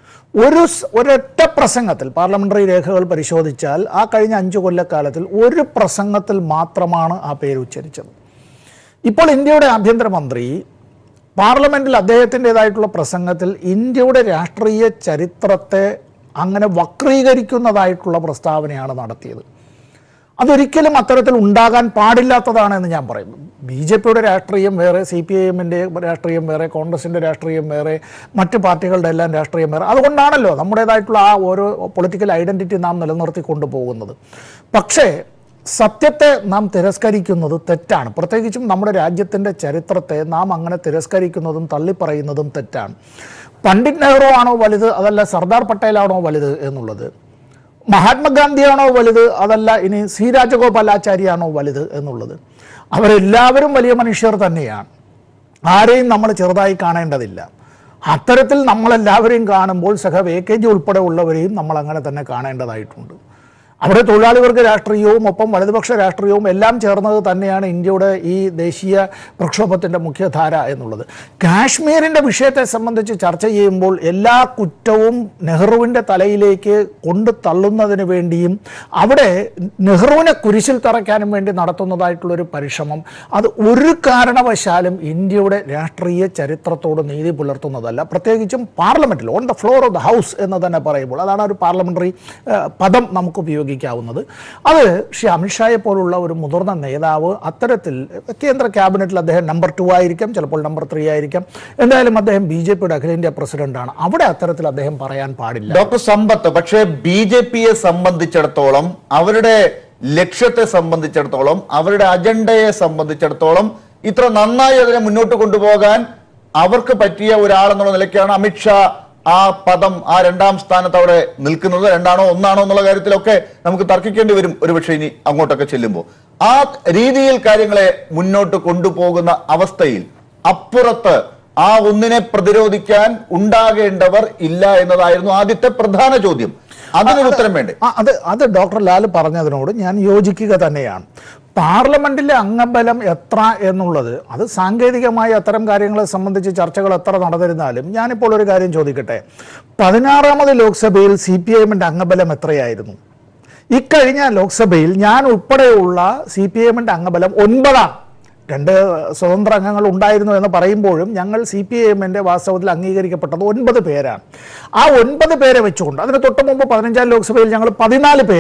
ഒരു സ് ഒരൊറ്റ പ്രസംഗത്തിൽ പാർലമെന്ററി രേഖകൾ പരിശോധിച്ചാൽ ആ കഴിഞ്ഞ അഞ്ചു കൊല്ലക്കാലത്തിൽ ഒരു പ്രസംഗത്തിൽ മാത്രമാണ് ആ പേര് ഉച്ചരിച്ചത് ഇപ്പോൾ ഇന്ത്യയുടെ ആഭ്യന്തരമന്ത്രി പാർലമെന്റിൽ അദ്ദേഹത്തിൻ്റെതായിട്ടുള്ള പ്രസംഗത്തിൽ ഇന്ത്യയുടെ രാഷ്ട്രീയ ചരിത്രത്തെ അങ്ങനെ വക്രീകരിക്കുന്നതായിട്ടുള്ള പ്രസ്താവനയാണ് നടത്തിയത് അതൊരിക്കലും അത്തരത്തിൽ ഉണ്ടാകാൻ പാടില്ലാത്തതാണ് എന്ന് ഞാൻ പറയും ബി ജെ പിയുടെ രാഷ്ട്രീയം വേറെ സി പി ഐ എമ്മിൻ്റെ രാഷ്ട്രീയം വേറെ കോൺഗ്രസിൻ്റെ രാഷ്ട്രീയം വേറെ മറ്റ് പാർട്ടികളുടെ എല്ലാം രാഷ്ട്രീയം വേറെ അതുകൊണ്ടാണല്ലോ നമ്മുടേതായിട്ടുള്ള ആ ഓരോ പൊളിറ്റിക്കൽ ഐഡൻറ്റിറ്റി നാം നിലനിർത്തി കൊണ്ടുപോകുന്നത് പക്ഷേ സത്യത്തെ നാം തിരസ്കരിക്കുന്നത് തെറ്റാണ് പ്രത്യേകിച്ചും നമ്മുടെ രാജ്യത്തിൻ്റെ ചരിത്രത്തെ നാം അങ്ങനെ തിരസ്കരിക്കുന്നതും തള്ളിപ്പറയുന്നതും തെറ്റാണ് പണ്ഡിറ്റ് നെഹ്റു ആണോ വലുത് അതല്ല സർദാർ പട്ടേലാണോ വലുത് എന്നുള്ളത് മഹാത്മാഗാന്ധിയാണോ വലുത് അതല്ല ഇനി സി രാജഗോപാലാചാര്യാണോ വലുത് എന്നുള്ളത് അവരെല്ലാവരും വലിയ മനുഷ്യർ തന്നെയാണ് ആരെയും നമ്മൾ ചെറുതായി കാണേണ്ടതില്ല അത്തരത്തിൽ നമ്മളെല്ലാവരെയും കാണുമ്പോൾ സഹ എ കെ ജി ഉൾപ്പെടെ ഉള്ളവരെയും നമ്മൾ അങ്ങനെ തന്നെ കാണേണ്ടതായിട്ടുണ്ട് അവിടെ തൊഴിലാളികൾക്ക് രാഷ്ട്രീയവും ഒപ്പം വലതുപക്ഷ രാഷ്ട്രീയവും എല്ലാം ചേർന്നത് തന്നെയാണ് ഇന്ത്യയുടെ ഈ ദേശീയ പ്രക്ഷോഭത്തിൻ്റെ മുഖ്യധാര എന്നുള്ളത് കാശ്മീരിൻ്റെ വിഷയത്തെ സംബന്ധിച്ച് ചർച്ച ചെയ്യുമ്പോൾ എല്ലാ കുറ്റവും നെഹ്റുവിൻ്റെ തലയിലേക്ക് കൊണ്ടു തള്ളുന്നതിന് വേണ്ടിയും അവിടെ നെഹ്റുവിനെ കുരിശിൽ തറയ്ക്കാനും വേണ്ടി നടത്തുന്നതായിട്ടുള്ളൊരു പരിശ്രമം അത് ഒരു കാരണവശാലും ഇന്ത്യയുടെ രാഷ്ട്രീയ ചരിത്രത്തോട് നീതി പുലർത്തുന്നതല്ല പ്രത്യേകിച്ചും പാർലമെൻറ്റിൽ on the floor of the house എന്ന് തന്നെ പറയുമ്പോൾ അതാണ് ഒരു പാർലമെൻ്ററി പദം നമുക്ക് ഉപയോഗിക്കാവുന്നത് അത് ശ്രീ അമിത്ഷായെ പോലുള്ള ഒരു മുതിർന്ന നേതാവ് അത്തരത്തിൽ കേന്ദ്ര ക്യാബിനറ്റിൽ അദ്ദേഹം നമ്പർ ടു ആയിരിക്കാം ചിലപ്പോൾ നമ്പർ ത്രീ ആയിരിക്കാം എന്തായാലും അദ്ദേഹം ബി ജെ പിയുടെ അഖിലേന്ത്യാ പ്രസിഡന്റാണ് അവിടെ അത്തരത്തിൽ അദ്ദേഹം പറയാൻ പാടില്ല ഡോക്ടർ സമ്പത്ത് പക്ഷേ ബി ജെ പിയെ സംബന്ധിച്ചിടത്തോളം അവരുടെ ലക്ഷ്യത്തെ സംബന്ധിച്ചിടത്തോളം അവരുടെ അജണ്ടയെ സംബന്ധിച്ചിടത്തോളം ഇത്ര നന്നായി അതിനെ മുന്നോട്ട് കൊണ്ടുപോകാൻ അവർക്ക് പറ്റിയ ഒരാളെന്നുള്ള നിലയ്ക്കാണ് അമിത്ഷാ ആ പദം ആ രണ്ടാം സ്ഥാനത്ത് അവിടെ നിൽക്കുന്നത് രണ്ടാണോ ഒന്നാണോ എന്നുള്ള കാര്യത്തിലൊക്കെ നമുക്ക് തർക്കിക്കേണ്ടി വരും ഒരുപക്ഷെ ഇനി അങ്ങോട്ടൊക്കെ ചെല്ലുമ്പോൾ ആ രീതിയിൽ കാര്യങ്ങളെ മുന്നോട്ട് കൊണ്ടുപോകുന്ന അവസ്ഥയിൽ അപ്പുറത്ത് ആ ഒന്നിനെ പ്രതിരോധിക്കാൻ ഉണ്ടാകേണ്ടവർ ഇല്ല എന്നതായിരുന്നു ആദ്യത്തെ പ്രധാന ചോദ്യം അതിനൊരു ഉത്തരം വേണ്ടേ ആ, അത് അത് ഡോക്ടർ ലാൽ പറഞ്ഞതിനോട് ഞാൻ യോജിക്കുക തന്നെയാണ് പാർലമെന്റിലെ അംഗബലം എത്ര എന്നുള്ളത് അത് സാങ്കേതികമായി അത്തരം കാര്യങ്ങളെ സംബന്ധിച്ച് ചർച്ചകൾ എത്ര നടന്നിരുന്നാലും ഞാനിപ്പോൾ ഒരു കാര്യം ചോദിക്കട്ടെ പതിനാറാമത് ലോക്സഭയിൽ സി പി ഐഎമ്മിൻ്റെ അംഗബലം എത്രയായിരുന്നു ഇക്കഴിഞ്ഞ ലോക്സഭയിൽ ഞാൻ ഉൾപ്പെടെയുള്ള സി പി എമ്മിൻ്റെ അംഗബലം ഒൻപതാണ് രണ്ട് സ്വതന്ത്ര അംഗങ്ങൾ ഉണ്ടായിരുന്നു എന്ന് പറയുമ്പോഴും ഞങ്ങൾ സി പി ഐ എമ്മിൻ്റെ വാസ്തവത്തിൽ അംഗീകരിക്കപ്പെട്ടത് ഒൻപത് പേരാണ് ആ ഒൻപത് പേരെ വെച്ചുകൊണ്ട് അതിന് തൊട്ട് മുമ്പ് പതിനഞ്ചാം ലോക്സഭയിൽ ഞങ്ങൾ പതിനാല് പേരാണ്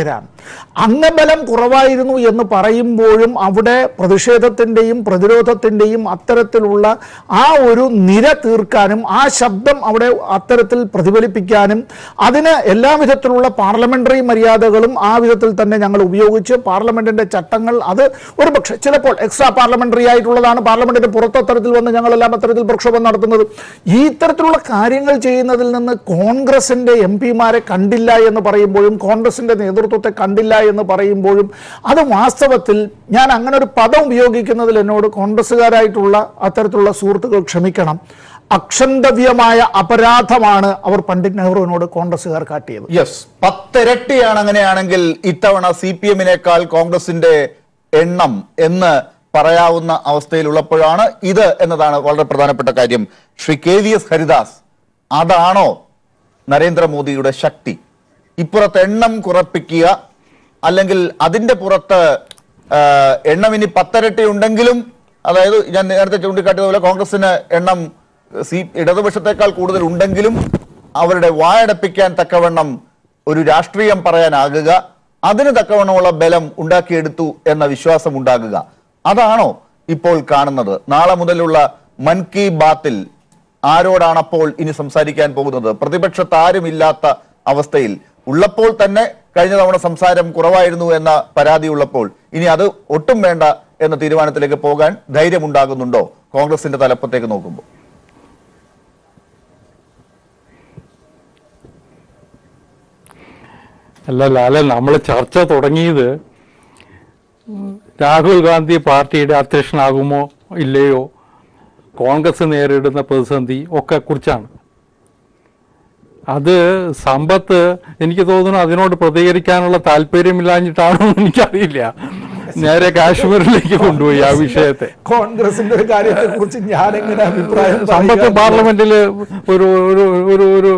അംഗബലം കുറവായിരുന്നു എന്ന് പറയുമ്പോഴും അവിടെ പ്രതിഷേധത്തിൻ്റെയും പ്രതിരോധത്തിൻ്റെയും അത്തരത്തിലുള്ള ആ ഒരു നിര തീർക്കാനും ആ ശബ്ദം അവിടെ അത്തരത്തിൽ പ്രതിഫലിപ്പിക്കാനും അതിന് എല്ലാ വിധത്തിലുള്ള പാർലമെന്ററി മര്യാദകളും ആ വിധത്തിൽ തന്നെ ഞങ്ങൾ ഉപയോഗിച്ച് പാർലമെന്റിന്റെ ചട്ടങ്ങൾ അത് ഒരു പക്ഷേ ചിലപ്പോൾ എക്സ്ട്രാ പാർലമെന്ററി ആയിട്ടുള്ളതാണ് പാർലമെന്റിന്റെ പുറത്ത് അത്തരത്തിൽ വന്ന് ഞങ്ങളെല്ലാം അത്തരത്തിൽ പ്രക്ഷോഭം നടത്തുന്നത് ഈ ഇത്തരത്തിലുള്ള കാര്യങ്ങൾ ചെയ്യുന്നതിൽ നിന്ന് കോൺഗ്രസിന്റെ എം പിമാരെ കണ്ടില്ല എന്ന് പറയുമ്പോഴും കോൺഗ്രസിന്റെ നേതൃത്വത്തെ കണ്ടില്ല എന്ന് പറയുമ്പോഴും അത് വാസ്തവത്തിൽ ഞാൻ അങ്ങനെ ഒരു പദം ഉപയോഗിക്കുന്നതിൽ എന്നോട് കോൺഗ്രസ്സുകാരായിട്ടുള്ള അത്തരത്തിലുള്ള സുഹൃത്തുക്കൾ ക്ഷമിക്കണം അക്ഷന്തവ്യമായ അപരാധമാണ് അവർ പണ്ഡിറ്റ് നെഹ്റുവിനോട് കോൺഗ്രസ്സുകാർ കാട്ടിയത് യെസ് പത്തിരട്ടിയാണ് അങ്ങനെയാണെങ്കിൽ ഇത്തവണ സി പി എമ്മിനേക്കാൾ കോൺഗ്രസിന്റെ എണ്ണം എന്ന് പറയാവുന്ന അവസ്ഥയിലുള്ളപ്പോഴാണ് ഇത് എന്നതാണ് വളരെ പ്രധാനപ്പെട്ട കാര്യം Shri K V S Haridas അതാണോ നരേന്ദ്രമോദിയുടെ ശക്തി ഇപ്പുറത്ത് എണ്ണം കുറപ്പിക്കുക അല്ലെങ്കിൽ അതിന്റെ പുറത്ത് ആ, എണ്ണം ഇനി പത്തരട്ടി ഉണ്ടെങ്കിലും അതായത് ഞാൻ നേരത്തെ ചൂണ്ടിക്കാട്ടിയതുപോലെ കോൺഗ്രസിന് എണ്ണം സി ഇടതുപക്ഷത്തെക്കാൾ കൂടുതൽ ഉണ്ടെങ്കിലും അവരുടെ വായടപ്പിക്കാൻ തക്കവണ്ണം ഒരു രാഷ്ട്രീയം പറയാനാകുക അതിന് തക്കവണ്ണമുള്ള ബലം ഉണ്ടാക്കിയെടുത്തു എന്ന വിശ്വാസം ഉണ്ടാകുക അതാണോ ഇപ്പോൾ കാണുന്നത് നാളെ മുതലുള്ള മൻ കി ബാത്തിൽ ആരോടാണ് അപ്പോൾ ഇനി സംസാരിക്കാൻ പോകുന്നത് പ്രതിപക്ഷത്ത് ആരുമില്ലാത്ത അവസ്ഥയിൽ ഉള്ളപ്പോൾ തന്നെ കഴിഞ്ഞ തവണ സംസാരം കുറവായിരുന്നു എന്ന പരാതി ഉള്ളപ്പോൾ ഇനി അത് ഒട്ടും വേണ്ട എന്ന തീരുമാനത്തിലേക്ക് പോകാൻ ധൈര്യമുണ്ടാകുന്നുണ്ടോ കോൺഗ്രസിന്റെ തലപ്പത്തേക്ക് നോക്കുമ്പോൾ അല്ല ലാല നമ്മൾ ചർച്ച തുടങ്ങിയത് രാഹുൽ ഗാന്ധി പാർട്ടിയുടെ അധ്യക്ഷനാകുമോ ഇല്ലയോ കോൺഗ്രസ് നേരിടുന്ന പ്രതിസന്ധി ഒക്കെ കുറിച്ചാണ് അത് സമ്പത്ത് എനിക്ക് തോന്നുന്നു അതിനോട് പ്രതികരിക്കാനുള്ള താല്പര്യമില്ലാഞ്ഞിട്ടാണോ എന്ന് എനിക്കറിയില്ല നേരെ കാശ്മീരിലേക്ക് കൊണ്ടുപോയി ആ വിഷയത്തെ കോൺഗ്രസിന്റെ ഒരു കാര്യത്തെ കുറിച്ച് ഞാൻ എങ്ങനെ അഭിപ്രായം സമ്പത്ത് പറയുക? പാർലമെന്റിൽ ഒരു ഒരു ഒരു ഒരു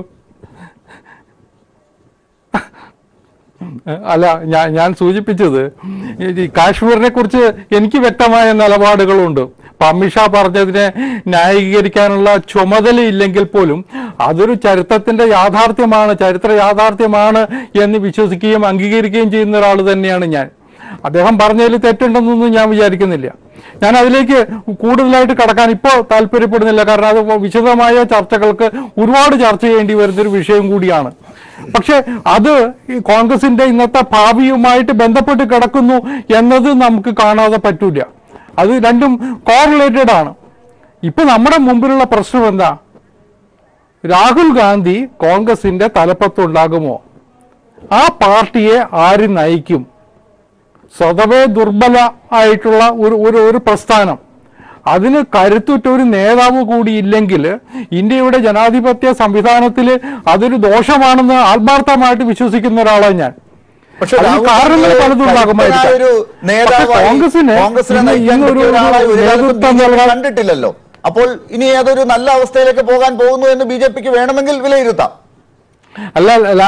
അല്ല ഞാൻ ഞാൻ സൂചിപ്പിച്ചത് ഈ കാശ്മീരിനെ കുറിച്ച് എനിക്ക് വ്യക്തമായ നിലപാടുകളുണ്ട് ഇപ്പൊ അമിത്ഷാ പറഞ്ഞതിനെ ന്യായീകരിക്കാനുള്ള ചുമതലയില്ലെങ്കിൽ പോലും അതൊരു ചരിത്രത്തിന്റെ യാഥാർത്ഥ്യമാണ് ചരിത്ര യാഥാർത്ഥ്യമാണ് എന്ന് വിശ്വസിക്കുകയും അംഗീകരിക്കുകയും ചെയ്യുന്ന ഒരാൾ തന്നെയാണ് ഞാൻ അദ്ദേഹം പറഞ്ഞതിൽ തെറ്റുണ്ടെന്നൊന്നും ഞാൻ വിചാരിക്കുന്നില്ല ഞാൻ അതിലേക്ക് കൂടുതലായിട്ട് കടക്കാൻ ഇപ്പോൾ താല്പര്യപ്പെടുന്നില്ല കാരണം അത് വിശദമായ ചർച്ചകൾക്ക് ഒരുപാട് ചർച്ച ചെയ്യേണ്ടി വരുന്നൊരു വിഷയം കൂടിയാണ് പക്ഷെ അത് ഈ കോൺഗ്രസിന്റെ ഇന്നത്തെ ഭാവിയുമായിട്ട് ബന്ധപ്പെട്ട് കിടക്കുന്നു എന്നത് നമുക്ക് കാണാതെ പറ്റൂല അത് രണ്ടും കോറിലേറ്റഡ് ആണ് ഇപ്പൊ നമ്മുടെ മുമ്പിലുള്ള പ്രശ്നം എന്താ രാഹുൽ ഗാന്ധി കോൺഗ്രസിന്റെ തലപ്പത്തുണ്ടാകുമോ ആ പാർട്ടിയെ ആര് നയിക്കും സ്വതവേ ദുർബല ആയിട്ടുള്ള ഒരു ഒരു ഒരു പ്രസ്ഥാനം അതിന് കരുത്തുറ്റ ഒരു നേതാവ് കൂടി ഇല്ലെങ്കിൽ ഇന്ത്യയുടെ ജനാധിപത്യ സംവിധാനത്തിൽ അതൊരു ദോഷമാണെന്ന് ആത്മാർത്ഥമായിട്ട് വിശ്വസിക്കുന്ന ഒരാളാണ് ഞാൻ പക്ഷേ അതിന് രാഹുൽ കാരണങ്ങൾ ഗാന്ധി പലതുണ്ടാകുമായിരിക്കാം. കരുത്തനായ ഒരു നേതാവായി പക്ഷേ കോൺഗ്രസിന് കോൺഗ്രസിനെ ഇന്ന് നയിക്കാൻ ഇന്നൊരു പറ്റിയ ഒരാളായി ഒരു കാലത്തും നേതൃത്വം BJP നൽകാൻ- കണ്ടിട്ടില്ലല്ലോ അപ്പോൾ ഇനി അതൊരു നല്ല അവസ്ഥയിലേക്ക് പോകാൻ പോകുന്നു എന്ന് ബി ജെ പിക്ക് വേണമെങ്കിൽ വിലയിരുത്താം അല്ല അല്ല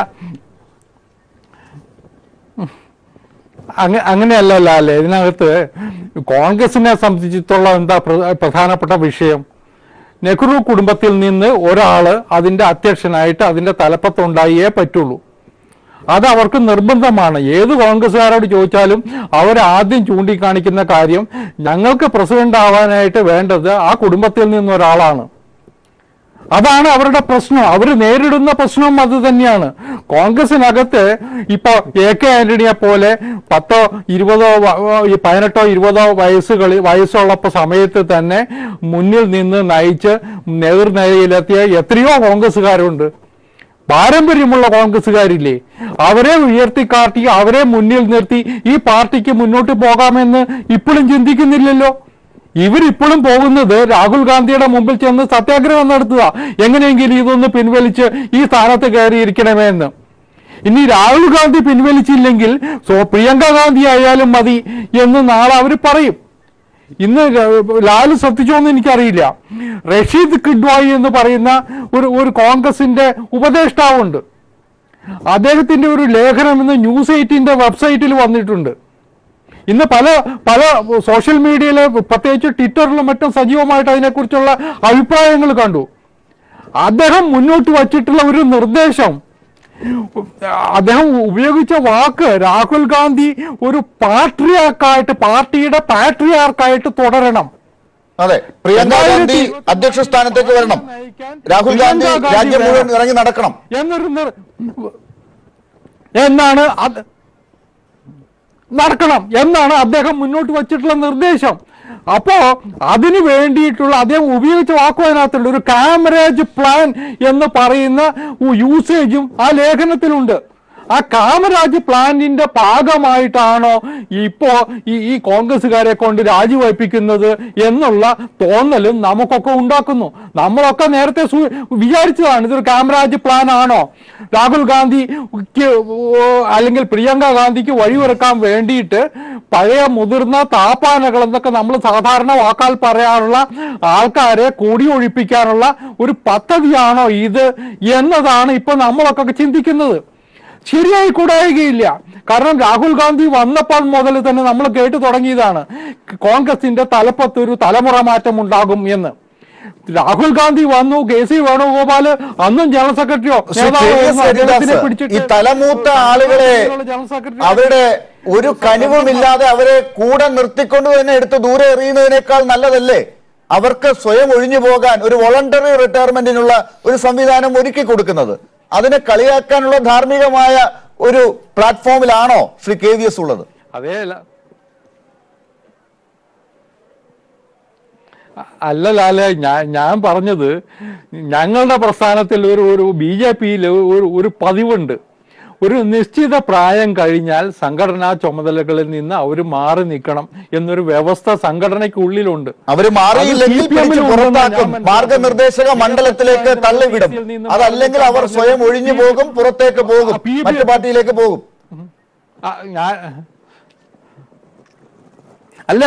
അങ്ങ- അങ്ങനെയല്ല അല്ലേ ഇതിനകത്ത് കോൺഗ്രസിനെ സംബന്ധിച്ചിടത്തോളം എന്താ പ്ര- പ്രധാനപ്പെട്ട വിഷയം നെഹ്റു കുടുംബത്തിൽ നിന്ന് ഒരാള് അതിന്റെ അധ്യക്ഷനായിട്ട് അതിന്റെ തലപ്പത്തുണ്ടായേ പറ്റുള്ളൂ അത് അവർക്ക് നിർബന്ധമാണ് ഏത് കോൺഗ്രസ്സുകാരോട് ചോദിച്ചാലും അവർ ആദ്യം ചൂണ്ടിക്കാണിക്കുന്ന കാര്യം ഞങ്ങൾക്ക് പ്രസിഡന്റ് ആവാനായിട്ട് വേണ്ടത് ആ കുടുംബത്തിൽ നിന്ന് ഒരാളാണ് അതാണ് അവരുടെ പ്രശ്നം അവർ നേരിടുന്ന പ്രശ്നം അത് തന്നെയാണ് കോൺഗ്രസിനകത്ത് ഇപ്പോ എ കെ ആന്റണിയെ പോലെ പത്തോ ഇരുപതോ വ- ഈ പതിനെട്ടോ ഇരുപതോ വയസ്സുകളിൽ വയസ്സുള്ളപ്പോ സമയത്ത് തന്നെ മുന്നിൽ നിന്ന് നയിച്ച് നേതൃനിരയിലെത്തിയ എത്രയോ കോൺഗ്രസ്സുകാരുണ്ട് പാരമ്പര്യമുള്ള കോൺഗ്രസ്സുകാരില്ലേ അവരെ ഉയർത്തിക്കാട്ടി അവരെ മുന്നിൽ നിർത്തി ഈ പാർട്ടിക്ക് മുന്നോട്ട് പോകാമെന്ന് ഇപ്പോഴും ചിന്തിക്കുന്നില്ലല്ലോ ഇവരിപ്പോഴും പോകുന്നത് രാഹുൽ ഗാന്ധിയുടെ മുമ്പിൽ ചെന്ന് സത്യാഗ്രഹം നടത്തുക എങ്ങനെയെങ്കിലും ഇതൊന്ന് പിൻവലിച്ച് ഈ സ്ഥാനത്ത് കയറിയിരിക്കണമേ എന്ന് ഇനി രാഹുൽ ഗാന്ധി പിൻവലിച്ചില്ലെങ്കിൽ സോ പ്രിയങ്ക ഗാന്ധി ആയാലും മതി എന്ന് നാളെ അവർ പറയും ഇന്ന് ര- ലാല് ശ്രദ്ധിച്ചോ എന്ന് എനിക്കറിയില്ല റഷീദ് കിഡ്വായി എന്ന് പറയുന്ന ഒരു ഒരു കോൺഗ്രസിന്റെ ഉപദേഷ്ടാവുണ്ട് അദ്ദേഹത്തിന്റെ ഒരു ലേഖനം ഇന്ന് ന്യൂസ് എയ്റ്റീന്റെ വെബ്സൈറ്റിൽ വന്നിട്ടുണ്ട് ഇന്ന് പല പല സോഷ്യൽ മീഡിയയിലെ പ്രത്യേകിച്ച് ട്വിറ്ററിലും മറ്റും സജീവമായിട്ട് അതിനെക്കുറിച്ചുള്ള അഭിപ്രായങ്ങൾ കണ്ടു അദ്ദേഹം മുന്നോട്ട് വച്ചിട്ടുള്ള ഒരു നിർദ്ദേശം അദ്ദേഹം ഉപയോഗിച്ച വാക്ക് രാഹുൽ ഗാന്ധി ഒരു പാട്രിയാർക്കായിട്ട് പാർട്ടിയുടെ പാട്രിയാർക്കായിട്ട് തുടരണം അതെ പ്രിയങ്ക ഗാന്ധി അധ്യക്ഷ സ്ഥാനത്തേക്ക് വരണം രാഹുൽ ഗാന്ധി പ്രിയങ്ക ഗാന്ധി രാജ്യം മുഴുവൻ വേണം. ഇറങ്ങി നടക്കണം എന്നൊരു നിർ- എന്നാണ് അത് നടക്കണം എന്നാണ് അദ്ദേഹം മുന്നോട്ട് വച്ചിട്ടുള്ള നിർദ്ദേശം അപ്പോ അതിനു വേണ്ടിയിട്ടുള്ള അദ്ദേഹം ഉപയോഗിച്ച വാക്കും അതിനകത്തുണ്ട് ഒരു കാമറേജ് പ്ലാൻ എന്ന് പറയുന്ന യൂസേജും ആ ലേഖനത്തിലുണ്ട് ആ കാമരാജ് പ്ലാനിന്റെ ഭാഗമായിട്ടാണോ ഇപ്പോ ഈ ഈ കോൺഗ്രസ്സുകാരെ കൊണ്ട് രാജിവയ്പ്പിക്കുന്നത് എന്നുള്ള തോന്നലും നമുക്കൊക്കെ ഉണ്ടാക്കുന്നു നമ്മളൊക്കെ നേരത്തെ സൂ- വിചാരിച്ചതാണ് ഇതൊരു കാമരാജ് പ്ലാൻ ആണോ രാഹുൽ ഗാന്ധിക്ക് ഓ- അല്ലെങ്കിൽ പ്രിയങ്ക ഗാന്ധിക്ക് വഴിയൊരുക്കാൻ വേണ്ടിയിട്ട് പഴയ മുതിർന്ന താപ്പാനകൾ എന്നൊക്കെ നമ്മൾ സാധാരണ വാക്കാൽ പറയാനുള്ള ആൾക്കാരെ കൂടിയൊഴിപ്പിക്കാനുള്ള ഒരു പദ്ധതിയാണോ ഇത് എന്നതാണ് ഇപ്പൊ നമ്മളൊക്കെ ചിന്തിക്കുന്നത് ശരിയായി കൂടായികയില്ല കാരണം രാഹുൽ ഗാന്ധി വന്നപ്പോൾ മുതൽ തന്നെ നമ്മൾ കേട്ടു തുടങ്ങിയതാണ് കോൺഗ്രസിന്റെ തലപ്പത്ത് ഒരു തലമുറ മാറ്റം ഉണ്ടാകും എന്ന് രാഹുൽ ഗാന്ധി വന്നു കെ സി വേണുഗോപാല് അന്നും ജനറൽ സെക്രട്ടറിയോ ശ്രീ കെ എസ് ഹരിദാസ്, ഈ തലമൂത്ത ആളുകളെ ജനറൽ സെക്രട്ടറി അവരുടെ ഒരു കനിവുമില്ലാതെ അവരെ കൂടെ നിർത്തിക്കൊണ്ട് തന്നെ എടുത്ത് ദൂരെ എറിയുന്നതിനേക്കാൾ നല്ലതല്ലേ അവർക്ക് സ്വയം ഒഴിഞ്ഞു പോകാൻ ഒരു വോളണ്ടറി റിട്ടയർമെന്റിനുള്ള ഒരു സംവിധാനം ഒരുക്കി കൊടുക്കുന്നത് അതിനെ കളിയാക്കാനുള്ള ധാർമ്മികമായ ഒരു പ്ലാറ്റ്ഫോമിലാണോ ശ്രീ കെ വി എസ് ഉള്ളത് അതേ അല്ല അ- അല്ല ലാലെ ഞാൻ ഞാൻ പറഞ്ഞത് ഞങ്ങളുടെ പ്രസ്ഥാനത്തിൽ ഒരു ഒരു ബി ജെ പിയിൽ ഒരു ഒരു പതിവുണ്ട് ഒരു നിശ്ചിത പ്രായം കഴിഞ്ഞാൽ സംഘടനാ ചുമതലകളിൽ നിന്ന് അവർ മാറി നിൽക്കണം എന്നൊരു വ്യവസ്ഥ സംഘടനയ്ക്കുള്ളിലുണ്ട് അവര് മാറിയില്ലെങ്കിൽ അത് CPM ലും പിടിച്ച് ഉണ്ടെന്ന് പുറത്താക്കും ഞാൻ മനസ്സിലാക്കുന്നു. മാർഗനിർദ്ദേശക മണ്ഡലത്തിലേക്ക് തള്ളിവിടും അതല്ലെങ്കിൽ അവർ സ്വയം ഒഴിഞ്ഞു പോകും പുറത്തേക്ക് പോകും മറ്റു പാർട്ടിയിലേക്ക് പോകും ആ, ഞാൻ അല്ല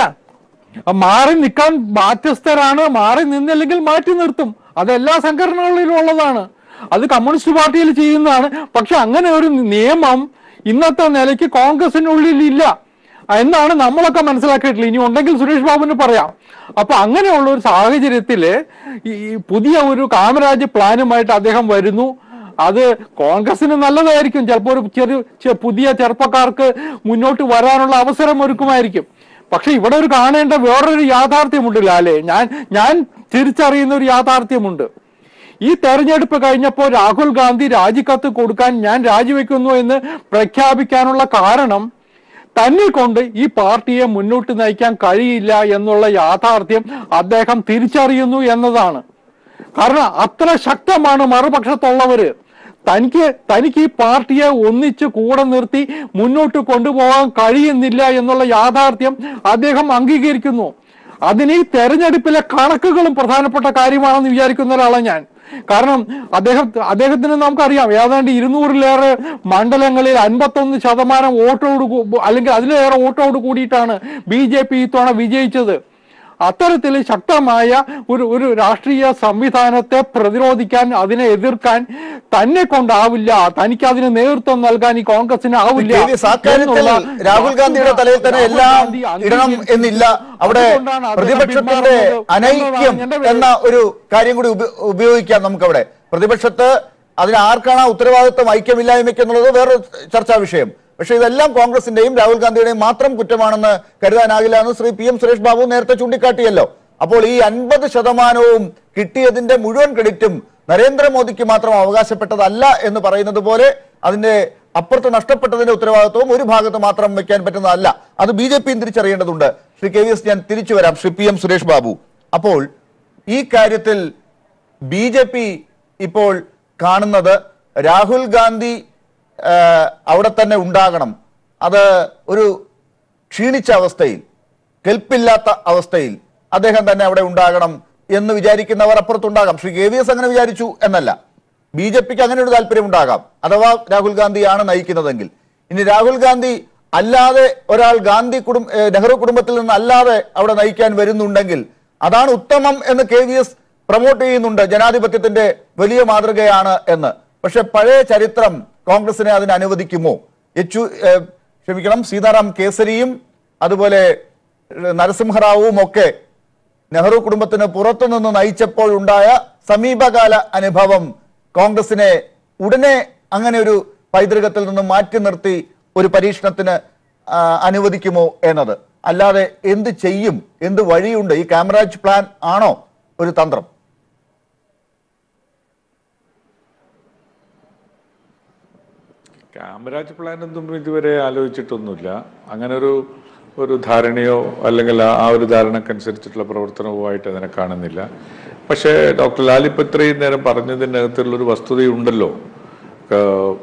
ആ മാറി നിൽക്കാൻ ബാധ്യസ്ഥരാണ് മാറി നിന്നില്ലെങ്കിൽ മാറ്റി നിർത്തും അത് എല്ലാ സംഘടനകളിലും ഉള്ളതാണ് അത് കമ്മ്യൂണിസ്റ്റ് പാർട്ടിയിൽ ചെയ്യുന്നതാണ് പക്ഷെ അങ്ങനെ ഒരു നിയമം ഇന്നത്തെ നിലയ്ക്ക് കോൺഗ്രസിനുള്ളിൽ ഇല്ല എന്നാണ് നമ്മളൊക്കെ മനസ്സിലാക്കിയിട്ടില്ല ഇനി ഉണ്ടെങ്കിൽ സുരേഷ് ബാബുവിന് പറയാം അപ്പൊ അങ്ങനെയുള്ള ഒരു സാഹചര്യത്തില് ഈ പുതിയ ഒരു കാമരാജ് പ്ലാനുമായിട്ട് അദ്ദേഹം വരുന്നു അത് കോൺഗ്രസിന് നല്ലതായിരിക്കും ചിലപ്പോൾ ഒരു ചെറു ചെ- പുതിയ ചെറുപ്പക്കാർക്ക് മുന്നോട്ട് വരാനുള്ള അവസരം ഒരുക്കുമായിരിക്കും പക്ഷെ ഇവിടെ ഒരു കാണേണ്ട വേറൊരു യാഥാർത്ഥ്യമുണ്ട് ലാലെ ഞാൻ ഞാൻ തിരിച്ചറിയുന്ന ഒരു യാഥാർത്ഥ്യമുണ്ട് ഈ തെരഞ്ഞെടുപ്പ് കഴിഞ്ഞപ്പോൾ രാഹുൽ ഗാന്ധി രാജിക്കത്ത് കൊടുക്കാൻ ഞാൻ രാജിവെക്കുന്നു എന്ന് പ്രഖ്യാപിക്കാനുള്ള കാരണം തന്നെ കൊണ്ട് ഈ പാർട്ടിയെ മുന്നോട്ട് നയിക്കാൻ കഴിയില്ല എന്നുള്ള യാഥാർത്ഥ്യം അദ്ദേഹം തിരിച്ചറിയുന്നു എന്നതാണ് കാരണം അത്ര ശക്തമാണ് മറുപക്ഷത്തുള്ളവര് തനിക്ക് തനിക്ക് ഈ പാർട്ടിയെ ഒന്നിച്ച് കൂടെ നിർത്തി മുന്നോട്ട് കൊണ്ടുപോകാൻ കഴിയുന്നില്ല എന്നുള്ള യാഥാർത്ഥ്യം അദ്ദേഹം അംഗീകരിക്കുന്നു അതിന് ഈ തെരഞ്ഞെടുപ്പിലെ കണക്കുകളും പ്രധാനപ്പെട്ട കാര്യമാണെന്ന് വിചാരിക്കുന്ന ഒരാളാണ് ഞാൻ കാരണം അദ്ദേഹം അദ്ദേഹത്തിന് നമുക്കറിയാം ഏതാണ്ട് ഇരുന്നൂറിലേറെ മണ്ഡലങ്ങളിൽ അൻപത്തൊന്ന് ശതമാനം വോട്ടോട് കൂ- അല്ലെങ്കിൽ അതിലേറെ വോട്ടോട് കൂടിയിട്ടാണ് ബി ജെ പി ഇത്തവണ വിജയിച്ചത് അത്തരത്തിൽ ശക്തമായ ഒരു ഒരു രാഷ്ട്രീയ സംവിധാനത്തെ പ്രതിരോധിക്കാൻ അതിനെ എതിർക്കാൻ തന്നെ കൊണ്ടാവില്ല തനിക്ക് അതിന് നേതൃത്വം നൽകാൻ ഈ കോൺഗ്രസിന് ആവില്ല കെ വി എസ് അക്കാര്യത്തിൽ എന്നുള്ള രാഹുൽ ഗാന്ധിയുടെ തലയിൽ തന്നെ രാഹുൽ എല്ലാം ഗാന്ധി ഇടണം അംഗീകരിക്കുന്നു. എന്നില്ല അവിടെ അതുകൊണ്ടാണ് അദ്ദേഹം പ്രതിപക്ഷത്തിന്റെ പിന്മാറുന്നത് അനൈക്യം എന്നതാണ് എന്ന ഒരു കാര്യം കൂടി ഉപ- ഉപയോഗിക്കാം നമുക്കവിടെ പ്രതിപക്ഷത്ത് അതിന് ആർക്കാണ് ആ ഉത്തരവാദിത്വം ഐക്യമില്ലായ്മയ്ക്ക് എന്നുള്ളത് വേറൊരു ചർച്ചാ വിഷയം പക്ഷെ ഇതെല്ലാം കോൺഗ്രസിന്റെയും രാഹുൽ ഗാന്ധിയുടെയും മാത്രം കുറ്റമാണെന്ന് കരുതാനാകില്ല എന്ന് ശ്രീ പി എം സുരേഷ് ബാബു നേരത്തെ ചൂണ്ടിക്കാട്ടിയല്ലോ അപ്പോൾ ഈ അൻപത് ശതമാനവും കിട്ടിയതിന്റെ മുഴുവൻ ക്രെഡിറ്റും നരേന്ദ്രമോദിക്ക് മാത്രം അവകാശപ്പെട്ടതല്ല എന്ന് പറയുന്നത് പോലെ അതിന്റെ അപ്പുറത്ത് നഷ്ടപ്പെട്ടതിന്റെ ഉത്തരവാദിത്വവും ഒരു ഭാഗത്ത് മാത്രം വെക്കാൻ പറ്റുന്നതല്ല അത് ബി ജെ പിയും തിരിച്ചറിയേണ്ടതുണ്ട് ശ്രീ കെ വി എസ് ഞാൻ തിരിച്ചു വരാം ശ്രീ പി എം സുരേഷ് ബാബു അപ്പോൾ ഈ കാര്യത്തിൽ ബി ജെ പി ഇപ്പോൾ കാണുന്നത് രാഹുൽ ഗാന്ധി ആ, അവിടെ തന്നെ ഉണ്ടാകണം അത് ഒരു ക്ഷീണിച്ച അവസ്ഥയിൽ കെൽപ്പില്ലാത്ത അവസ്ഥയിൽ അദ്ദേഹം തന്നെ അവിടെ ഉണ്ടാകണം എന്ന് വിചാരിക്കുന്നവർ അപ്പുറത്തുണ്ടാകാം ശ്രീ കെ വി എസ് അങ്ങനെ വിചാരിച്ചു എന്നല്ല ബി ജെ പിക്ക് അങ്ങനെ ഒരു താല്പര്യം ഉണ്ടാകാം അഥവാ രാഹുൽ ഗാന്ധിയാണ് നയിക്കുന്നതെങ്കിൽ ഇനി രാഹുൽ ഗാന്ധി അല്ലാതെ ഒരാൾ ഗാന്ധി കുടുംബ ഏഹ് നെഹ്റു കുടുംബത്തിൽ നിന്ന് അല്ലാതെ അവിടെ നയിക്കാൻ വരുന്നുണ്ടെങ്കിൽ അതാണ് ഉത്തമം എന്ന് കെ വി എസ് പ്രൊമോട്ട് ചെയ്യുന്നുണ്ട് ജനാധിപത്യത്തിന്റെ വലിയ മാതൃകയാണ് എന്ന് പക്ഷെ പഴയ ചരിത്രം കോൺഗ്രസിനെ അതിന് അനുവദിക്കുമോ യെച്ചു ഏഹ് ക്ഷമിക്കണം സീതാറാം കേസരിയും അതുപോലെ ഏഹ് നരസിംഹറാവുവും ഒക്കെ നെഹ്റു കുടുംബത്തിന് പുറത്തുനിന്ന് നയിച്ചപ്പോഴുണ്ടായ സമീപകാല അനുഭവം കോൺഗ്രസിനെ ഉടനെ അങ്ങനെ ഒരു പൈതൃകത്തിൽ നിന്ന് മാറ്റി നിർത്തി ഒരു പരീക്ഷണത്തിന് ആ, അനുവദിക്കുമോ എന്നത് അല്ലാതെ എന്ത് ചെയ്യും എന്ത് വഴിയുണ്ട് ഈ കാമറാജ് പ്ലാൻ ആണോ ഒരു തന്ത്രം ക്യാമറാജ് പ്ലാൻ ഒന്നും ഇതുവരെ ആലോചിച്ചിട്ടൊന്നുമില്ല അങ്ങനെ ഒരു ഒരു ധാരണയോ അല്ലെങ്കിൽ ആ- ആ ഒരു ധാരണക്കനുസരിച്ചിട്ടുള്ള പ്രവർത്തനവുമായിട്ട് അതിനെ കാണുന്നില്ല പക്ഷേ ഡോക്ടർ ലാലിപ്പ് ഇത്രയും നേരം പറഞ്ഞതിനകത്തുള്ളൊരു വസ്തുതയുണ്ടല്ലോ ക-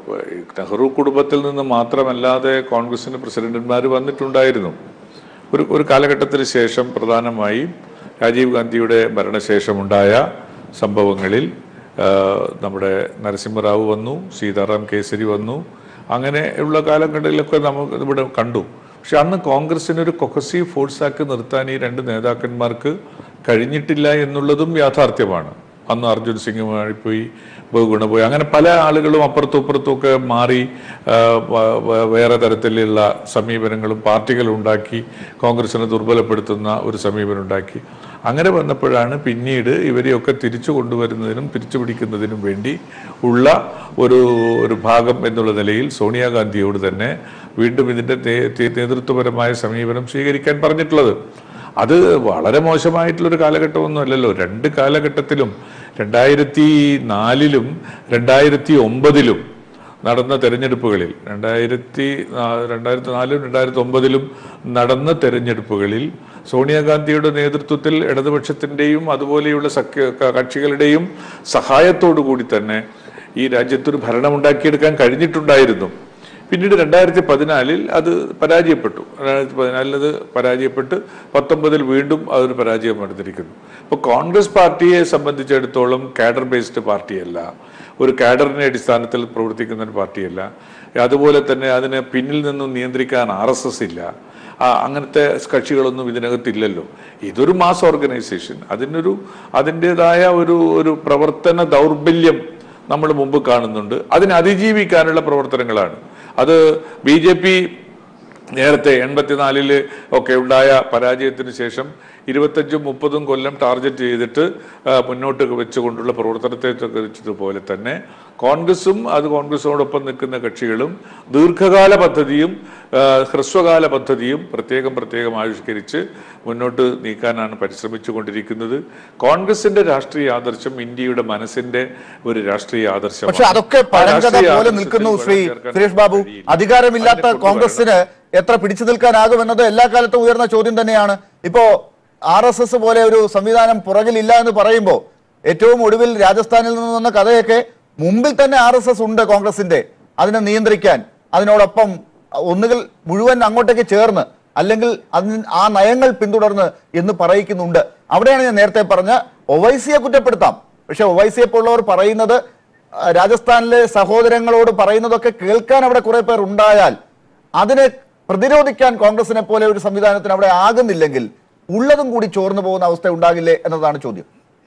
നെഹ്റു കുടുംബത്തിൽ നിന്ന് മാത്രമല്ലാതെ കോൺഗ്രസിന് പ്രസിഡന്റുമാർ വന്നിട്ടുണ്ടായിരുന്നു ഒരു ഒരു കാലഘട്ടത്തിന് ശേഷം പ്രധാനമായും രാജീവ് ഗാന്ധിയുടെ മരണശേഷമുണ്ടായ സംഭവങ്ങളിൽ ആ, നമ്മുടെ നരസിംഹറാവു വന്നു സീതാറാം കേസരി വന്നു അങ്ങനെയുള്ള കാലഘട്ടങ്ങളിലൊക്കെ നമുക്ക് ഇവിടെ കണ്ടു പക്ഷെ അന്ന് കോൺഗ്രസിന് ഒരു കൊഹസീവ് ഫോഴ്സാക്കി നിർത്താൻ ഈ രണ്ട് നേതാക്കന്മാർക്ക് കഴിഞ്ഞിട്ടില്ല എന്നുള്ളതും യാഥാർത്ഥ്യമാണ് അന്ന് അർജുൻ സിംഗ് മാറിപ്പോയി ബഹുഗുണ പോയി അങ്ങനെ പല ആളുകളും അപ്പുറത്തും ഇപ്പുറത്തും ഒക്കെ മാറി ആ, വ- വ- വേറെ തരത്തിലുള്ള സമീപനങ്ങളും പാർട്ടികൾ ഉണ്ടാക്കി കോൺഗ്രസിനെ ദുർബലപ്പെടുത്തുന്ന ഒരു സമീപനം ഉണ്ടാക്കി അങ്ങനെ വന്നപ്പോഴാണ് പിന്നീട് ഇവരെയൊക്കെ തിരിച്ചു കൊണ്ടുവരുന്നതിനും തിരിച്ചു പിടിക്കുന്നതിനും വേണ്ടി ഉള്ള ഒരു ഒരു ഭാഗം എന്നുള്ള നിലയിൽ സോണിയാഗാന്ധിയോട് തന്നെ വീണ്ടും ഇതിന്റെ നേ- നേ- നേതൃത്വപരമായ സമീപനം സ്വീകരിക്കാൻ പറഞ്ഞിട്ടുള്ളത് അത് വളരെ മോശമായിട്ടുള്ളൊരു കാലഘട്ടമൊന്നും അല്ലല്ലോ രണ്ട് കാലഘട്ടത്തിലും രണ്ടായിരത്തി നാലിലും രണ്ടായിരത്തി ഒമ്പതിലും നടന്ന തെരഞ്ഞെടുപ്പുകളിൽ രണ്ടായിരത്തി നാ- രണ്ടായിരത്തി നാലിലും രണ്ടായിരത്തി ഒമ്പതിലും നടന്ന തെരഞ്ഞെടുപ്പുകളിൽ സോണിയാഗാന്ധിയുടെ നേതൃത്വത്തിൽ ഇടതുപക്ഷത്തിന്റെയും അതുപോലെയുള്ള സഖ്യ ക- കക്ഷികളുടെയും സഹായത്തോടു കൂടി തന്നെ ഈ രാജ്യത്തൊരു ഭരണമുണ്ടാക്കിയെടുക്കാൻ കഴിഞ്ഞിട്ടുണ്ടായിരുന്നു പിന്നീട് രണ്ടായിരത്തി പതിനാലിൽ അത് പരാജയപ്പെട്ടു രണ്ടായിരത്തി പതിനാലിൽ അത് പരാജയപ്പെട്ട് പത്തൊമ്പതിൽ വീണ്ടും അതൊരു പരാജയം എടുത്തിരിക്കുന്നു അപ്പോൾ കോൺഗ്രസ് പാർട്ടിയെ സംബന്ധിച്ചിടത്തോളം കാഡർ ബേസ്ഡ് പാർട്ടിയല്ല ഒരു കാഡറിന്റെ അടിസ്ഥാനത്തിൽ പ്രവർത്തിക്കുന്ന ഒരു പാർട്ടിയല്ല അതുപോലെ തന്നെ അതിനെ പിന്നിൽ നിന്നും നിയന്ത്രിക്കാൻ ആർ എസ് എസ് ഇല്ല ആ, അങ്ങനത്തെ കക്ഷികളൊന്നും ഇതിനകത്തില്ലല്ലോ ഇതൊരു മാസ് ഓർഗനൈസേഷൻ അതിനൊരു അതിൻ്റെതായ ഒരു ഒരു പ്രവർത്തന ദൗർബല്യം നമ്മൾ മുമ്പ് കാണുന്നുണ്ട് അതിനെ അതിജീവിക്കാനുള്ള പ്രവർത്തനങ്ങളാണ് അത് ബി ജെ പി നേരത്തെ എൺപത്തിനാലില് ഒക്കെ ഉണ്ടായ പരാജയത്തിന് ശേഷം ഇരുപത്തഞ്ചും മുപ്പതും കൊല്ലം ടാർഗറ്റ് ചെയ്തിട്ട് ആ, മുന്നോട്ട് വെച്ചുകൊണ്ടുള്ള പ്രവർത്തനത്തെ കുറിച്ചതുപോലെ തന്നെ കോൺഗ്രസും അത് കോൺഗ്രസിനോടൊപ്പം നിൽക്കുന്ന കക്ഷികളും ദീർഘകാല പദ്ധതിയും ആ, ഹ്രസ്വകാല പദ്ധതിയും പ്രത്യേകം പ്രത്യേകം ആവിഷ്കരിച്ച് മുന്നോട്ട് നീക്കാനാണ് പരിശ്രമിച്ചുകൊണ്ടിരിക്കുന്നത് കോൺഗ്രസിന്റെ രാഷ്ട്രീയ ആദർശം ഇന്ത്യയുടെ മനസ്സിന്റെ ഒരു രാഷ്ട്രീയ ആദർശം പക്ഷെ അതൊക്കെ പഴങ്കഥ പോലെ നിൽക്കുന്നു ശ്രീ സുരേഷ് ബാബു അധികാരമില്ലാത്ത കോൺഗ്രസിന് എത്ര പിടിച്ചു നിൽക്കാനാകുമെന്നത് എല്ലാ കാലത്തും ഉയർന്ന ചോദ്യം തന്നെയാണ് ഇപ്പോ ആർ എസ് എസ് പോലെ ഒരു സംവിധാനം പുറകിലില്ല എന്ന് പറയുമ്പോൾ ഏറ്റവും ഒടുവിൽ രാജസ്ഥാനിൽ നിന്ന് വന്ന കഥയൊക്കെ മുമ്പിൽ തന്നെ ആർ എസ് എസ് ഉണ്ട് കോൺഗ്രസിന്റെ അതിനെ നിയന്ത്രിക്കാൻ അതിനോടൊപ്പം ഒന്നുകിൽ മുഴുവൻ അങ്ങോട്ടേക്ക് ചേർന്ന് അല്ലെങ്കിൽ അതിന് ആ നയങ്ങൾ പിന്തുടർന്ന് എന്ന് പറയിക്കുന്നുണ്ട് അവിടെയാണ് ഞാൻ നേരത്തെ പറഞ്ഞ ഒവൈസിയെ കുറ്റപ്പെടുത്താം പക്ഷെ ഒവൈസിയെ പോലുള്ളവർ പറയുന്നത് ആ, രാജസ്ഥാനിലെ സഹോദരങ്ങളോട് പറയുന്നതൊക്കെ കേൾക്കാൻ അവിടെ കുറെ പേർ ഉണ്ടായാൽ അതിനെ പ്രതിരോധിക്കാൻ കോൺഗ്രസിനെ പോലെ ഒരു സംവിധാനത്തിന് അവിടെ ആകുന്നില്ലെങ്കിൽ ഉള്ളതും കൂടി ചോർന്നു പോകുന്ന അവസ്ഥ ഉണ്ടാകില്ലേ എന്നതാണ് ചോദ്യം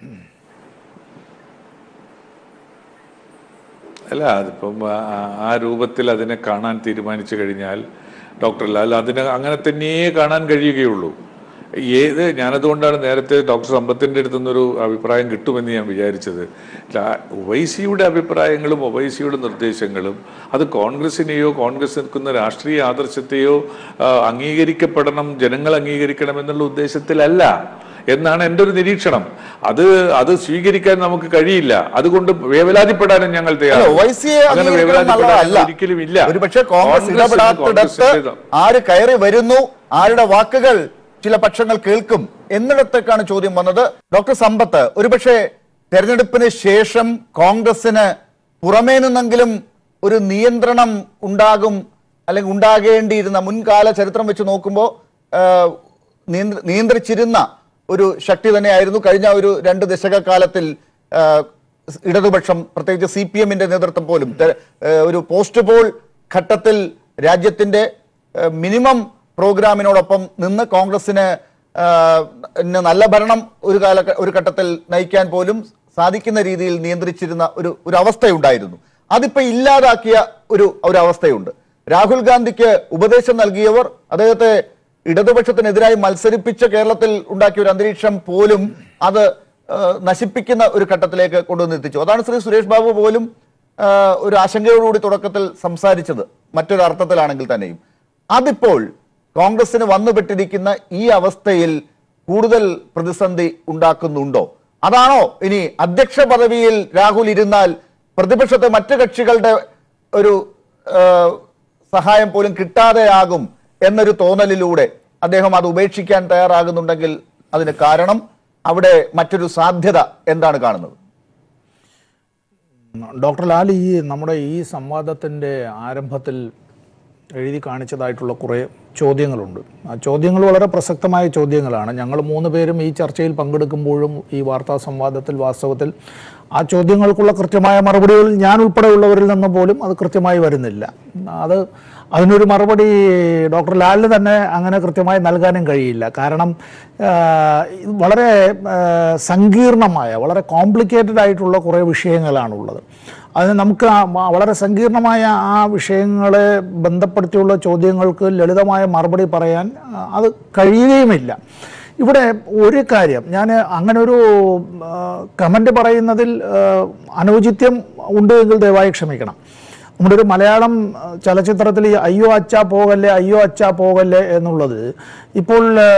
അല്ല അതിപ്പം ആ- ആ രൂപത്തിൽ അതിനെ കാണാൻ തീരുമാനിച്ചു കഴിഞ്ഞാൽ ഡോക്ടർ ലാൽ അതിനെ അങ്ങനെ തന്നെയേ കാണാൻ കഴിയുകയുള്ളൂ ഏത് ഞാനതുകൊണ്ടാണ് നേരത്തെ ഡോക്ടർ സമ്പത്തിന്റെ അടുത്ത് നിന്നൊരു അഭിപ്രായം കിട്ടുമെന്ന് ഞാൻ വിചാരിച്ചത് ലാ- ഒവൈസിയുടെ അഭിപ്രായങ്ങളും ഒവൈസിയുടെ നിർദ്ദേശങ്ങളും അത് കോൺഗ്രസിനെയോ കോൺഗ്രസ് നിൽക്കുന്ന രാഷ്ട്രീയ ആദർശത്തെയോ ആ, അംഗീകരിക്കപ്പെടണം ജനങ്ങൾ അംഗീകരിക്കണം എന്നുള്ള ഉദ്ദേശത്തിലല്ല എന്നാണ് എൻ്റെ ഒരു നിരീക്ഷണം അത് അത് സ്വീകരിക്കാൻ നമുക്ക് കഴിയില്ല അതുകൊണ്ട് വേവലാതിപ്പെടാനും ഞങ്ങൾ അല്ല, തയ്യാറാണ് ഒവൈസിയെ അങ്ങനെ അംഗീകരിക്കണം വേവലാതിപ്പെടാൻ എന്നുള്ളതല്ല. ഒരിക്കലും ഇല്ല ഒരുപക്ഷെ കോൺഗ്രസ് കോൺഗ്രസിന് ഇടപെടാത്തിടത്ത് കോൺഗ്രസിന്റെ ആര് കയറി വരുന്നു ആരുടെ വാക്കുകൾ ചില പക്ഷങ്ങൾ കേൾക്കും എന്നിടത്തേക്കാണ് ചോദ്യം വന്നത് ഡോക്ടർ സമ്പത്ത് ഒരുപക്ഷെ തെരഞ്ഞെടുപ്പിന് ശേഷം കോൺഗ്രസിന് പുറമേ നിന്നെങ്കിലും ഒരു നിയന്ത്രണം ഉണ്ടാകും അല്ലെങ്കിൽ ഉണ്ടാകേണ്ടിയിരുന്ന മുൻകാല ചരിത്രം വെച്ച് നോക്കുമ്പോൾ നിയന്ത്രിച്ചിരുന്ന ഒരു ശക്തി തന്നെയായിരുന്നു കഴിഞ്ഞ ഒരു രണ്ട് ദശകക്കാലത്തിൽ ആ, ഇടതുപക്ഷം പ്രത്യേകിച്ച് സി പി എമ്മിന്റെ നേതൃത്വം പോലും തെ- ഏഹ് ഒരു പോസ്റ്റ് പോൾ ഘട്ടത്തിൽ രാജ്യത്തിന്റെ ഏഹ് മിനിമം പ്രോഗ്രാമിനോടൊപ്പം നിന്ന് കോൺഗ്രസിന് ആഹ് ന് നല്ല ഭരണം ഒരു കാല ഒരു ഘട്ടത്തിൽ നയിക്കാൻ പോലും സാധിക്കുന്ന രീതിയിൽ നിയന്ത്രിച്ചിരുന്ന ഒരു ഒരു അവസ്ഥയുണ്ടായിരുന്നു അതിപ്പോ ഇല്ലാതാക്കിയ ഒരു ഒരു അവസ്ഥയുണ്ട് രാഹുൽ ഗാന്ധിക്ക് ഉപദേശം നൽകിയവർ അദ്ദേഹത്തെ ഇടതുപക്ഷത്തിനെതിരായി മത്സരിപ്പിച്ച കേരളത്തിൽ ഉണ്ടാക്കിയ ഒരു അന്തരീക്ഷം പോലും അത് ഏഹ് നശിപ്പിക്കുന്ന ഒരു ഘട്ടത്തിലേക്ക് കൊണ്ടുവന്ന് എത്തിച്ചു അതാണ് ശ്രീ സുരേഷ് ബാബു പോലും ആ, ഒരു ആശങ്കയോടുകൂടി തുടക്കത്തിൽ സംസാരിച്ചത് മറ്റൊരു അർത്ഥത്തിലാണെങ്കിൽ തന്നെയും അതിപ്പോൾ കോൺഗ്രസിന് വന്നുപെട്ടിരിക്കുന്ന ഈ അവസ്ഥയിൽ കൂടുതൽ പ്രതിസന്ധി ഉണ്ടാക്കുന്നുണ്ടോ അതാണോ ഇനി അധ്യക്ഷ പദവിയിൽ രാഹുൽ ഇരുന്നാൽ പ്രതിപക്ഷത്തെ മറ്റു കക്ഷികളുടെ ഒരു ആ, സഹായം പോലും കിട്ടാതെയാകും എന്നൊരു തോന്നലിലൂടെ അദ്ദേഹം അത് ഉപേക്ഷിക്കാൻ തയ്യാറാകുന്നുണ്ടെങ്കിൽ അതിന് കാരണം അവിടെ മറ്റൊരു സാധ്യത എന്താണ് കാണുന്നത് ഡോക്ടർ ലാൽ ഈ നമ്മുടെ ഈ സംവാദത്തിൻ്റെ ആരംഭത്തിൽ എഴുതി കാണിച്ചതായിട്ടുള്ള കുറേ ചോദ്യങ്ങളുണ്ട് ആ ചോദ്യങ്ങൾ വളരെ പ്രസക്തമായ ചോദ്യങ്ങളാണ് ഞങ്ങൾ മൂന്ന് പേരും ഈ ചർച്ചയിൽ പങ്കെടുക്കുമ്പോഴും ഈ വാർത്താ സംവാദത്തിൽ വാസ്തവത്തിൽ ആ ചോദ്യങ്ങൾക്കുള്ള കൃത്യമായ മറുപടികൾ ഞാൻ ഉൾപ്പെടെയുള്ളവരിൽ നിന്ന് പോലും അത് കൃത്യമായി വരുന്നില്ല അത് അതിനൊരു മറുപടി ഡോക്ടർ ലാലിന് തന്നെ അങ്ങനെ കൃത്യമായി നൽകാനും കഴിയില്ല കാരണം ആ, ഇത് വളരെ ആ, സങ്കീർണമായ വളരെ കോംപ്ലിക്കേറ്റഡ് ആയിട്ടുള്ള കുറേ വിഷയങ്ങളാണുള്ളത് അതിന് നമുക്ക് ആ വ- വളരെ സങ്കീർണമായ ആ വിഷയങ്ങളെ ബന്ധപ്പെടുത്തിയുള്ള ചോദ്യങ്ങൾക്ക് ലളിതമായ മറുപടി പറയാൻ ആ, അത് കഴിയുകയുമില്ല ഇവിടെ ഒരു കാര്യം ഞാൻ അങ്ങനെ ഒരു കമൻ്റ് പറയുന്നതിൽ ആ, അനൗചിത്യം ഉണ്ട് എങ്കിൽ ദയവായി ക്ഷമിക്കണം നമ്മുടെ ഒരു മലയാളം ആ, ചലച്ചിത്രത്തിൽ ഈ അയ്യോ അച്ഛാ പോകല്ലേ അയ്യോ അച്ഛാ പോകല്ലേ എന്നുള്ളത് ഇപ്പോൾ ആ,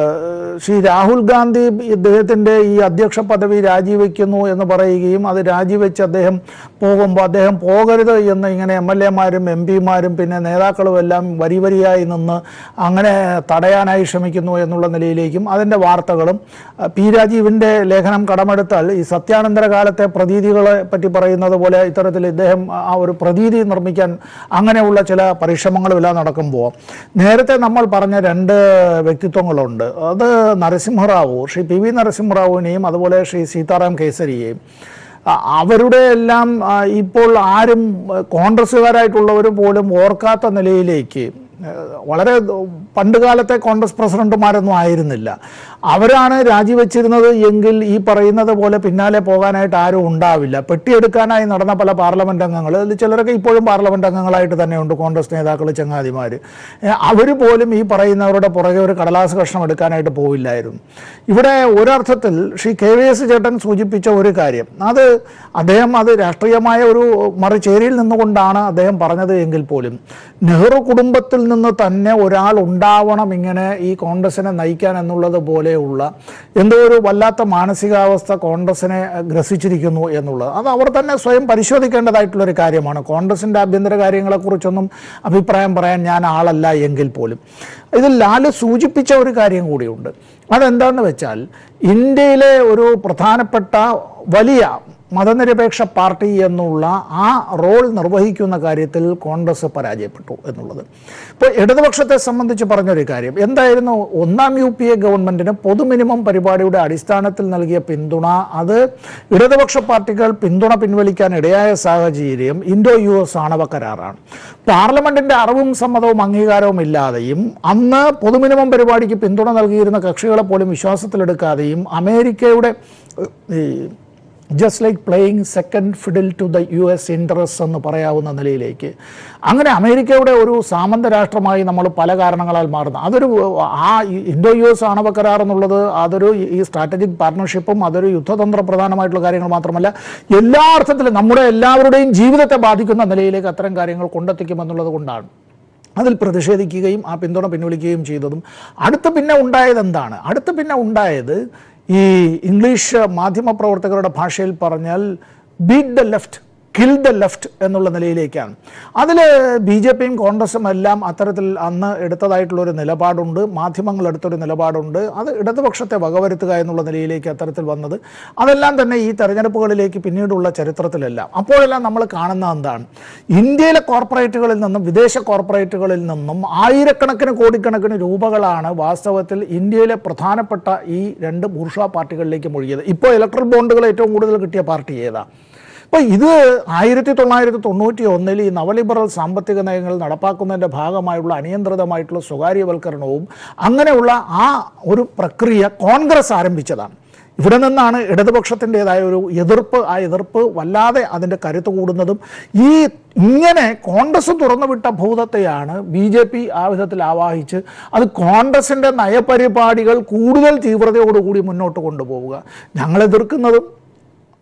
ശ്രീ രാഹുൽ ഗാന്ധി ഇദ്ദേഹത്തിൻ്റെ ഈ അധ്യക്ഷ പദവി രാജിവെക്കുന്നു എന്ന് പറയുകയും അത് രാജിവെച്ച് അദ്ദേഹം പോകുമ്പോൾ അദ്ദേഹം പോകരുത് എന്ന് ഇങ്ങനെ എം എൽ എമാരും എം പിമാരും പിന്നെ നേതാക്കളും എല്ലാം വരി വരിയായി നിന്ന് അങ്ങനെ തടയാനായി ശ്രമിക്കുന്നു എന്നുള്ള നിലയിലേക്കും അതിൻ്റെ വാർത്തകളും ആ, പി രാജീവിൻ്റെ ലേഖനം കടമെടുത്താൽ ഈ സത്യാനന്തര കാലത്തെ പ്രതീതികളെ പറ്റി പറയുന്നത് പോലെ ഇത്തരത്തിൽ ഇദ്ദേഹം ആ ഒരു പ്രതീതി നിർമ്മിക്കാൻ അങ്ങനെയുള്ള ചില പരിശ്രമങ്ങളും എല്ലാം നടക്കുമ്പോൾ നേരത്തെ നമ്മൾ പറഞ്ഞ രണ്ട് വ്യക്തിത്വങ്ങളുണ്ട് അത് നരസിംഹറാവു ശ്രീ പി വി നരസിംഹറാവുവിനെയും അതുപോലെ ശ്രീ സീതാറാം കേസരിയെയും അ- അവരുടെ എല്ലാം ആ, ഇപ്പോൾ ആരും ആ, കോൺഗ്രസ്സുകാരായിട്ടുള്ളവർ പോലും ഓർക്കാത്ത നിലയിലേക്ക് ആ, വളരെ പണ്ട് കാലത്തെ കോൺഗ്രസ് പ്രസിഡന്റുമാരൊന്നും ആയിരുന്നില്ല അവരാണ് രാജിവെച്ചിരുന്നത് എങ്കിൽ ഈ പറയുന്നത് പോലെ പിന്നാലെ പോകാനായിട്ട് ആരും ഉണ്ടാവില്ല പെട്ടിയെടുക്കാനായി നടന്ന പല പാർലമെന്റ് അംഗങ്ങൾ അതിൽ ചിലരൊക്കെ ഇപ്പോഴും പാർലമെന്റ് അംഗങ്ങളായിട്ട് തന്നെയുണ്ട് കോൺഗ്രസ് നേതാക്കൾ ചങ്ങാതിമാർ അവർ പോലും ഈ പറയുന്നവരുടെ പുറകെ ഒരു കടലാസ് കഷ്ണം എടുക്കാനായിട്ട് പോവില്ലായിരുന്നു ഇവിടെ ഒരർത്ഥത്തിൽ ശ്രീ കെ വി എസ് ചേട്ടൻ സൂചിപ്പിച്ച ഒരു കാര്യം അത് അദ്ദേഹം അത് രാഷ്ട്രീയമായ ഒരു മറുചേരിയിൽ നിന്നുകൊണ്ടാണ് അദ്ദേഹം പറഞ്ഞത് എങ്കിൽ പോലും നെഹ്റു കുടുംബത്തിൽ നിന്ന് തന്നെ ഒരാൾ ഉണ്ടാവണം ഇങ്ങനെ ഈ കോൺഗ്രസിനെ നയിക്കാൻ എന്നുള്ളത് പോലെയുള്ള എന്തോ ഒരു വല്ലാത്ത മാനസികാവസ്ഥ കോൺഗ്രസിനെ ഗ്രസിച്ചിരിക്കുന്നു എന്നുള്ളത് അത് അവർ തന്നെ സ്വയം പരിശോധിക്കേണ്ടതായിട്ടുള്ളൊരു കാര്യമാണ് കോൺഗ്രസിൻ്റെ ആഭ്യന്തര കാര്യങ്ങളെക്കുറിച്ചൊന്നും അഭിപ്രായം പറയാൻ ഞാൻ ആളല്ല എങ്കിൽ പോലും ഇതിൽ ലാല് സൂചിപ്പിച്ച ഒരു കാര്യം കൂടിയുണ്ട് അതെന്താണെന്ന് വെച്ചാൽ ഇന്ത്യയിലെ ഒരു പ്രധാനപ്പെട്ട വലിയ മതനിരപേക്ഷ പാർട്ടി എന്നുള്ള ആ റോൾ നിർവഹിക്കുന്ന കാര്യത്തിൽ കോൺഗ്രസ് പരാജയപ്പെട്ടു എന്നുള്ളത് ഇപ്പോൾ ഇടതുപക്ഷത്തെ സംബന്ധിച്ച് പറഞ്ഞൊരു കാര്യം എന്തായിരുന്നു ഒന്നാം യു പി എ ഗവൺമെന്റിന് പൊതു മിനിമം പരിപാടിയുടെ അടിസ്ഥാനത്തിൽ നൽകിയ പിന്തുണ അത് ഇടതുപക്ഷ പാർട്ടികൾ പിന്തുണ പിൻവലിക്കാൻ ഇടയായ സാഹചര്യം ഇൻഡോ യു എസ് ആണവ കരാറാണ് പാർലമെന്റിന്റെ അറിവും സമ്മതവും അംഗീകാരവും ഇല്ലാതെയും അന്ന് പൊതു മിനിമം പരിപാടിക്ക് പിന്തുണ നൽകിയിരുന്ന കക്ഷികളെ പോലും വിശ്വാസത്തിലെടുക്കാതെയും അമേരിക്കയുടെ ഏഹ്, ഈ just like playing second fiddle to the U S interest എന്ന് പറയാവുന്ന നിലയിലേക്ക് അങ്ങനെ അമേരിക്കയുടെ ഒരു സാമന്ത രാഷ്ട്രമായി നമ്മൾ പല കാരണങ്ങളാൽ മാറുന്നു അതൊരു ആ ഇൻഡോ യു എസ് ആണവ കരാർ എന്നുള്ളത് അതൊരു ഈ സ്ട്രാറ്റജിക് പാർട്ണർഷിപ്പും അതൊരു യുദ്ധതന്ത്ര പ്രധാനമായിട്ടുള്ള കാര്യങ്ങൾ മാത്രമല്ല എല്ലാ അർത്ഥത്തിലും നമ്മുടെ എല്ലാവരുടെയും ജീവിതത്തെ ബാധിക്കുന്ന നിലയിലേക്ക് അത്തരം കാര്യങ്ങൾ കൊണ്ടെത്തിക്കുമെന്നുള്ളത് കൊണ്ടാണ് അതിൽ പ്രതിഷേധിക്കുകയും ആ പിന്തുണ പിൻവലിക്കുകയും ചെയ്തതും അടുത്ത് പിന്നെ ഉണ്ടായത് എന്താണ് അടുത്ത് പിന്നെ ഉണ്ടായത് ഈ ഇംഗ്ലീഷ് മാധ്യമ പ്രവർത്തകരുടെ ഭാഷയിൽ പറഞ്ഞാൽ beat the left kill the left എന്നുള്ള നിലയിലേക്കാണ് അതിൽ ബി ജെ പിയും കോൺഗ്രസും എല്ലാം അത്തരത്തിൽ അന്ന് എടുത്തതായിട്ടുള്ളൊരു നിലപാടുണ്ട് മാധ്യമങ്ങൾ എടുത്തൊരു നിലപാടുണ്ട് അത് ഇടതുപക്ഷത്തെ വകവരുത്തുക എന്നുള്ള നിലയിലേക്ക് അത്തരത്തിൽ വന്നത് അതെല്ലാം തന്നെ ഈ തെരഞ്ഞെടുപ്പുകളിലേക്ക് പിന്നീടുള്ള ചരിത്രത്തിലെല്ലാം അപ്പോഴെല്ലാം നമ്മൾ കാണുന്ന എന്താണ് ഇന്ത്യയിലെ കോർപ്പറേറ്റുകളിൽ നിന്നും വിദേശ കോർപ്പറേറ്റുകളിൽ നിന്നും ആയിരക്കണക്കിന് കോടിക്കണക്കിന് രൂപകളാണ് വാസ്തവത്തിൽ ഇന്ത്യയിലെ പ്രധാനപ്പെട്ട ഈ രണ്ട് ബൂർഷ പാർട്ടികളിലേക്ക് മുഴുകിയത് ഇപ്പോൾ ഇലക്ട്രൽ ബോണ്ടുകൾ ഏറ്റവും കൂടുതൽ കിട്ടിയ പാർട്ടി ഏതാ അപ്പോൾ ഇത് ആയിരത്തി തൊള്ളായിരത്തി തൊണ്ണൂറ്റി ഒന്നിൽ ഈ നവലിബറൽ സാമ്പത്തിക നയങ്ങൾ നടപ്പാക്കുന്നതിൻ്റെ ഭാഗമായുള്ള അനിയന്ത്രിതമായിട്ടുള്ള സ്വകാര്യവൽക്കരണവും അങ്ങനെയുള്ള ആ ഒരു പ്രക്രിയ കോൺഗ്രസ് ആരംഭിച്ചതാണ് ഇവിടെ നിന്നാണ് ഇടതുപക്ഷത്തിൻ്റെതായ ഒരു എതിർപ്പ് ആ എതിർപ്പ് വല്ലാതെ അതിൻ്റെ കരുത്ത് കൂടുന്നതും ഈ ഇങ്ങനെ കോൺഗ്രസ് തുറന്നുവിട്ട ഭൂതത്തെയാണ് ബി ജെ പി ആ വിധത്തിൽ ആവാഹിച്ച് അത് കോൺഗ്രസിൻ്റെ നയപരിപാടികൾ കൂടുതൽ തീവ്രതയോടുകൂടി മുന്നോട്ട് കൊണ്ടുപോവുക ഞങ്ങൾ എതിർക്കുന്നതും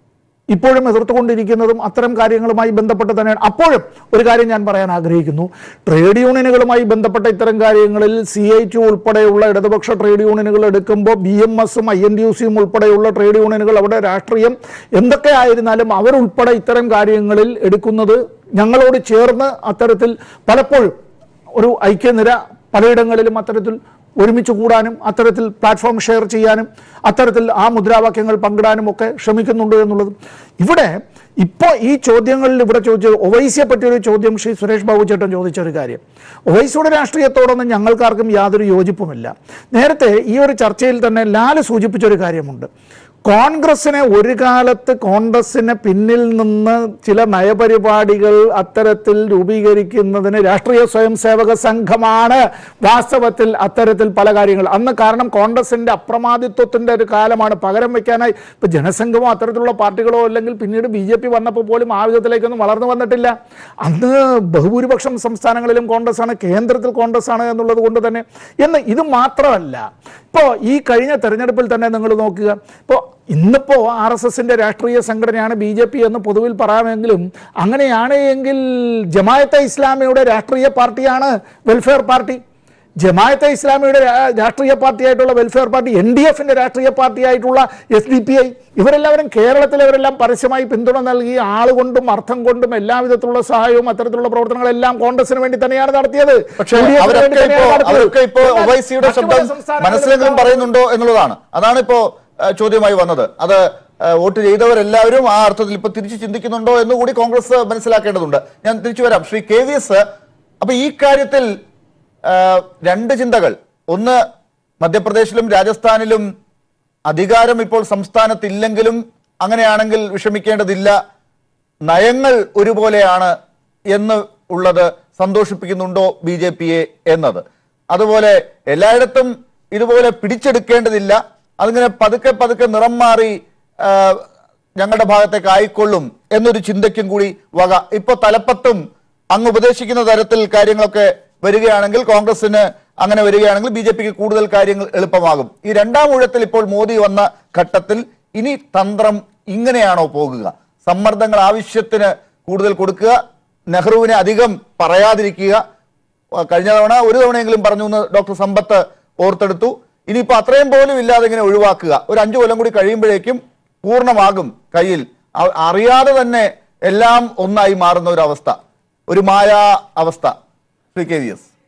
ഇപ്പോഴും എതിർത്തുകൊണ്ടിരിക്കുന്നതും അത്തരം കാര്യങ്ങളുമായി ബന്ധപ്പെട്ട് തന്നെയാണ് അപ്പോഴും ഒരു കാര്യം ഞാൻ പറയാൻ ആഗ്രഹിക്കുന്നു ട്രേഡ് യൂണിയനുകളുമായി ബന്ധപ്പെട്ട ഇത്തരം കാര്യങ്ങളിൽ സി ഐ ടി ഉൾപ്പെടെയുള്ള ഇടതുപക്ഷ ട്രേഡ് യൂണിയനുകൾ എടുക്കുമ്പോൾ ബി എം എസും ഐ എൻ ഡി യു സിയും ഉൾപ്പെടെയുള്ള ട്രേഡ് യൂണിയനുകൾ അവിടെ രാഷ്ട്രീയം എന്തൊക്കെ ആയിരുന്നാലും അവരുൾപ്പെടെ ഇത്തരം കാര്യങ്ങളിൽ എടുക്കുന്നത് ഞങ്ങളോട് ചേർന്ന് അത്തരത്തിൽ പലപ്പോഴും ഒരു ഐക്യനിര പലയിടങ്ങളിലും അത്തരത്തിൽ ഒരുമിച്ച് കൂടാനും അത്തരത്തിൽ പ്ലാറ്റ്ഫോം ഷെയർ ചെയ്യാനും അത്തരത്തിൽ ആ മുദ്രാവാക്യങ്ങൾ പങ്കിടാനും ഒക്കെ ശ്രമിക്കുന്നുണ്ട് എന്നുള്ളത് ഇവിടെ ഇപ്പോൾ ഈ ചോദ്യങ്ങളിൽ ഇവിടെ ചോദിച്ച ഒവൈസിയെ പറ്റിയൊരു ചോദ്യം ശ്രീ സുരേഷ് ബാബു ചേട്ടൻ ചോദിച്ച ഒരു കാര്യം ഒവൈസിയുടെ രാഷ്ട്രീയത്തോടൊന്നും ഞങ്ങൾക്കാർക്കും യാതൊരു യോജിപ്പുമില്ല നേരത്തെ ഈ ഒരു ചർച്ചയിൽ തന്നെ ലാല് സൂചിപ്പിച്ചൊരു കാര്യമുണ്ട് കോൺഗ്രസിനെ ഒരു കാലത്ത് കോൺഗ്രസിന് പിന്നിൽ നിന്ന് ചില നയപരിപാടികൾ അത്തരത്തിൽ രൂപീകരിക്കുന്നതിന് രാഷ്ട്രീയ സ്വയം സേവക സംഘമാണ് വാസ്തവത്തിൽ അത്തരത്തിൽ പല കാര്യങ്ങൾ അന്ന് കാരണം കോൺഗ്രസിന്റെ അപ്രമാദിത്വത്തിന്റെ ഒരു കാലമാണ് പകരം വെക്കാനായി ഇപ്പൊ ജനസംഘമോ അത്തരത്തിലുള്ള പാർട്ടികളോ അല്ലെങ്കിൽ പിന്നീട് ബി ജെ പി വന്നപ്പോൾ പോലും ആ വിധത്തിലേക്കൊന്നും വളർന്നു വന്നിട്ടില്ല അന്ന് ബഹുഭൂരിപക്ഷം സംസ്ഥാനങ്ങളിലും കോൺഗ്രസ് ആണ് കേന്ദ്രത്തിൽ കോൺഗ്രസ് ആണ് എന്നുള്ളത് കൊണ്ട് തന്നെ എന്ന് ഇത് മാത്രമല്ല ഇപ്പോൾ ഈ കഴിഞ്ഞ തെരഞ്ഞെടുപ്പിൽ തന്നെ നിങ്ങൾ നോക്കുക ഇപ്പോൾ ഇന്നിപ്പോൾ ആർ എസ് എസിൻ്റെ രാഷ്ട്രീയ സംഘടനയാണ് ബി ജെ പി എന്ന് പൊതുവിൽ പറയാമെങ്കിലും അങ്ങനെയാണ് എങ്കിൽ ജമായത്തെ ഇസ്ലാമിയുടെ രാഷ്ട്രീയ പാർട്ടിയാണ് വെൽഫെയർ പാർട്ടി ജമായത്തെ ഇസ്ലാമിയുടെ രാ- രാഷ്ട്രീയ പാർട്ടിയായിട്ടുള്ള വെൽഫെയർ പാർട്ടി എൻ ഡി എഫിന്റെ രാഷ്ട്രീയ പാർട്ടിയായിട്ടുള്ള എസ് ഡി പി ഐ ഇവരെല്ലാവരും കേരളത്തിൽ ഇവരെല്ലാം പരസ്യമായി പിന്തുണ നൽകി ആളുകൊണ്ടും അർത്ഥം കൊണ്ടും എല്ലാ വിധത്തിലുള്ള സഹായവും അത്തരത്തിലുള്ള പ്രവർത്തനങ്ങളെല്ലാം കോൺഗ്രസിന് വേണ്ടി തന്നെയാണ് നടത്തിയത് പക്ഷേ LDF ന് വേണ്ടി അവരൊക്കെ ഇപ്പോ തന്നെയാണ് നടത്തിയത്. അവരൊക്കെ ഇപ്പോ എന്നാൽ ഒവൈസിയുടെ മറ്റു പല ശബ്ദം സംസ്ഥാനങ്ങളിലും മനസ്സിലെങ്കിലും പറയുന്നുണ്ടോ എന്നുള്ളതാണ് അതാണ് ഇപ്പോ ആ, ചോദ്യമായി വന്നത് അത് ആ, വോട്ട് ചെയ്തവരെല്ലാവരും ആ അർത്ഥത്തിൽ ഇപ്പൊ തിരിച്ച് ചിന്തിക്കുന്നുണ്ടോ എന്ന് കൂടി കോൺഗ്രസ് മനസ്സിലാക്കേണ്ടതുണ്ട് ഞാൻ തിരിച്ചു വരാം ശ്രീ കെ വി എസ് അപ്പൊ ഈ കാര്യത്തിൽ ആ, രണ്ട് ചിന്തകൾ ഒന്ന് മധ്യപ്രദേശിലും രാജസ്ഥാനിലും അധികാരം ഇപ്പോൾ സംസ്ഥാനത്തില്ലെങ്കിലും അങ്ങനെയാണെങ്കിൽ വിഷമിക്കേണ്ടതില്ല നയങ്ങൾ ഒരുപോലെയാണ് എന്ന് ഉള്ളത് സന്തോഷിപ്പിക്കുന്നുണ്ടോ ബി ജെ പിയെ എന്നത് അതുപോലെ എല്ലായിടത്തും ഇതുപോലെ പിടിച്ചെടുക്കേണ്ടതില്ല അതിങ്ങനെ പതുക്കെ പതുക്കെ നിറം മാറി ആ, ഞങ്ങളുടെ ഭാഗത്തേക്ക് ആയിക്കൊള്ളും എന്നൊരു ചിന്തയ്ക്കും കൂടി വക ഇപ്പൊ തലപ്പത്തും അങ്ങ് ഉപദേശിക്കുന്ന തരത്തിൽ കാര്യങ്ങളൊക്കെ വരികയാണെങ്കിൽ കോൺഗ്രസിന് അങ്ങനെ വരികയാണെങ്കിൽ ബി ജെ പിക്ക് കൂടുതൽ കാര്യങ്ങൾ എളുപ്പമാകും ഈ രണ്ടാം ഊഴത്തിൽ ഇപ്പോൾ മോദി വന്ന ഘട്ടത്തിൽ ഇനി തന്ത്രം ഇങ്ങനെയാണോ പോകുക സമ്മർദ്ദങ്ങൾ ആവശ്യത്തിന് കൂടുതൽ കൊടുക്കുക നെഹ്റുവിനെ അധികം പറയാതിരിക്കുക ആ, കഴിഞ്ഞ തവണ ഒരു തവണയെങ്കിലും പറഞ്ഞു എന്ന് ഡോക്ടർ സമ്പത്ത് ഓർത്തെടുത്തു ഇനിയിപ്പോ അത്രയും പോലും ഇല്ലാതെ ഇങ്ങനെ ഒഴിവാക്കുക ഒരു അഞ്ചു കൊല്ലം കൂടി കഴിയുമ്പോഴേക്കും പൂർണ്ണമാകും കയ്യിൽ അ- അറിയാതെ തന്നെ എല്ലാം ഒന്നായി മാറുന്ന ഒരു അവസ്ഥ ഒരു മായാ അവസ്ഥ ശ്രീ കെ വി എസ്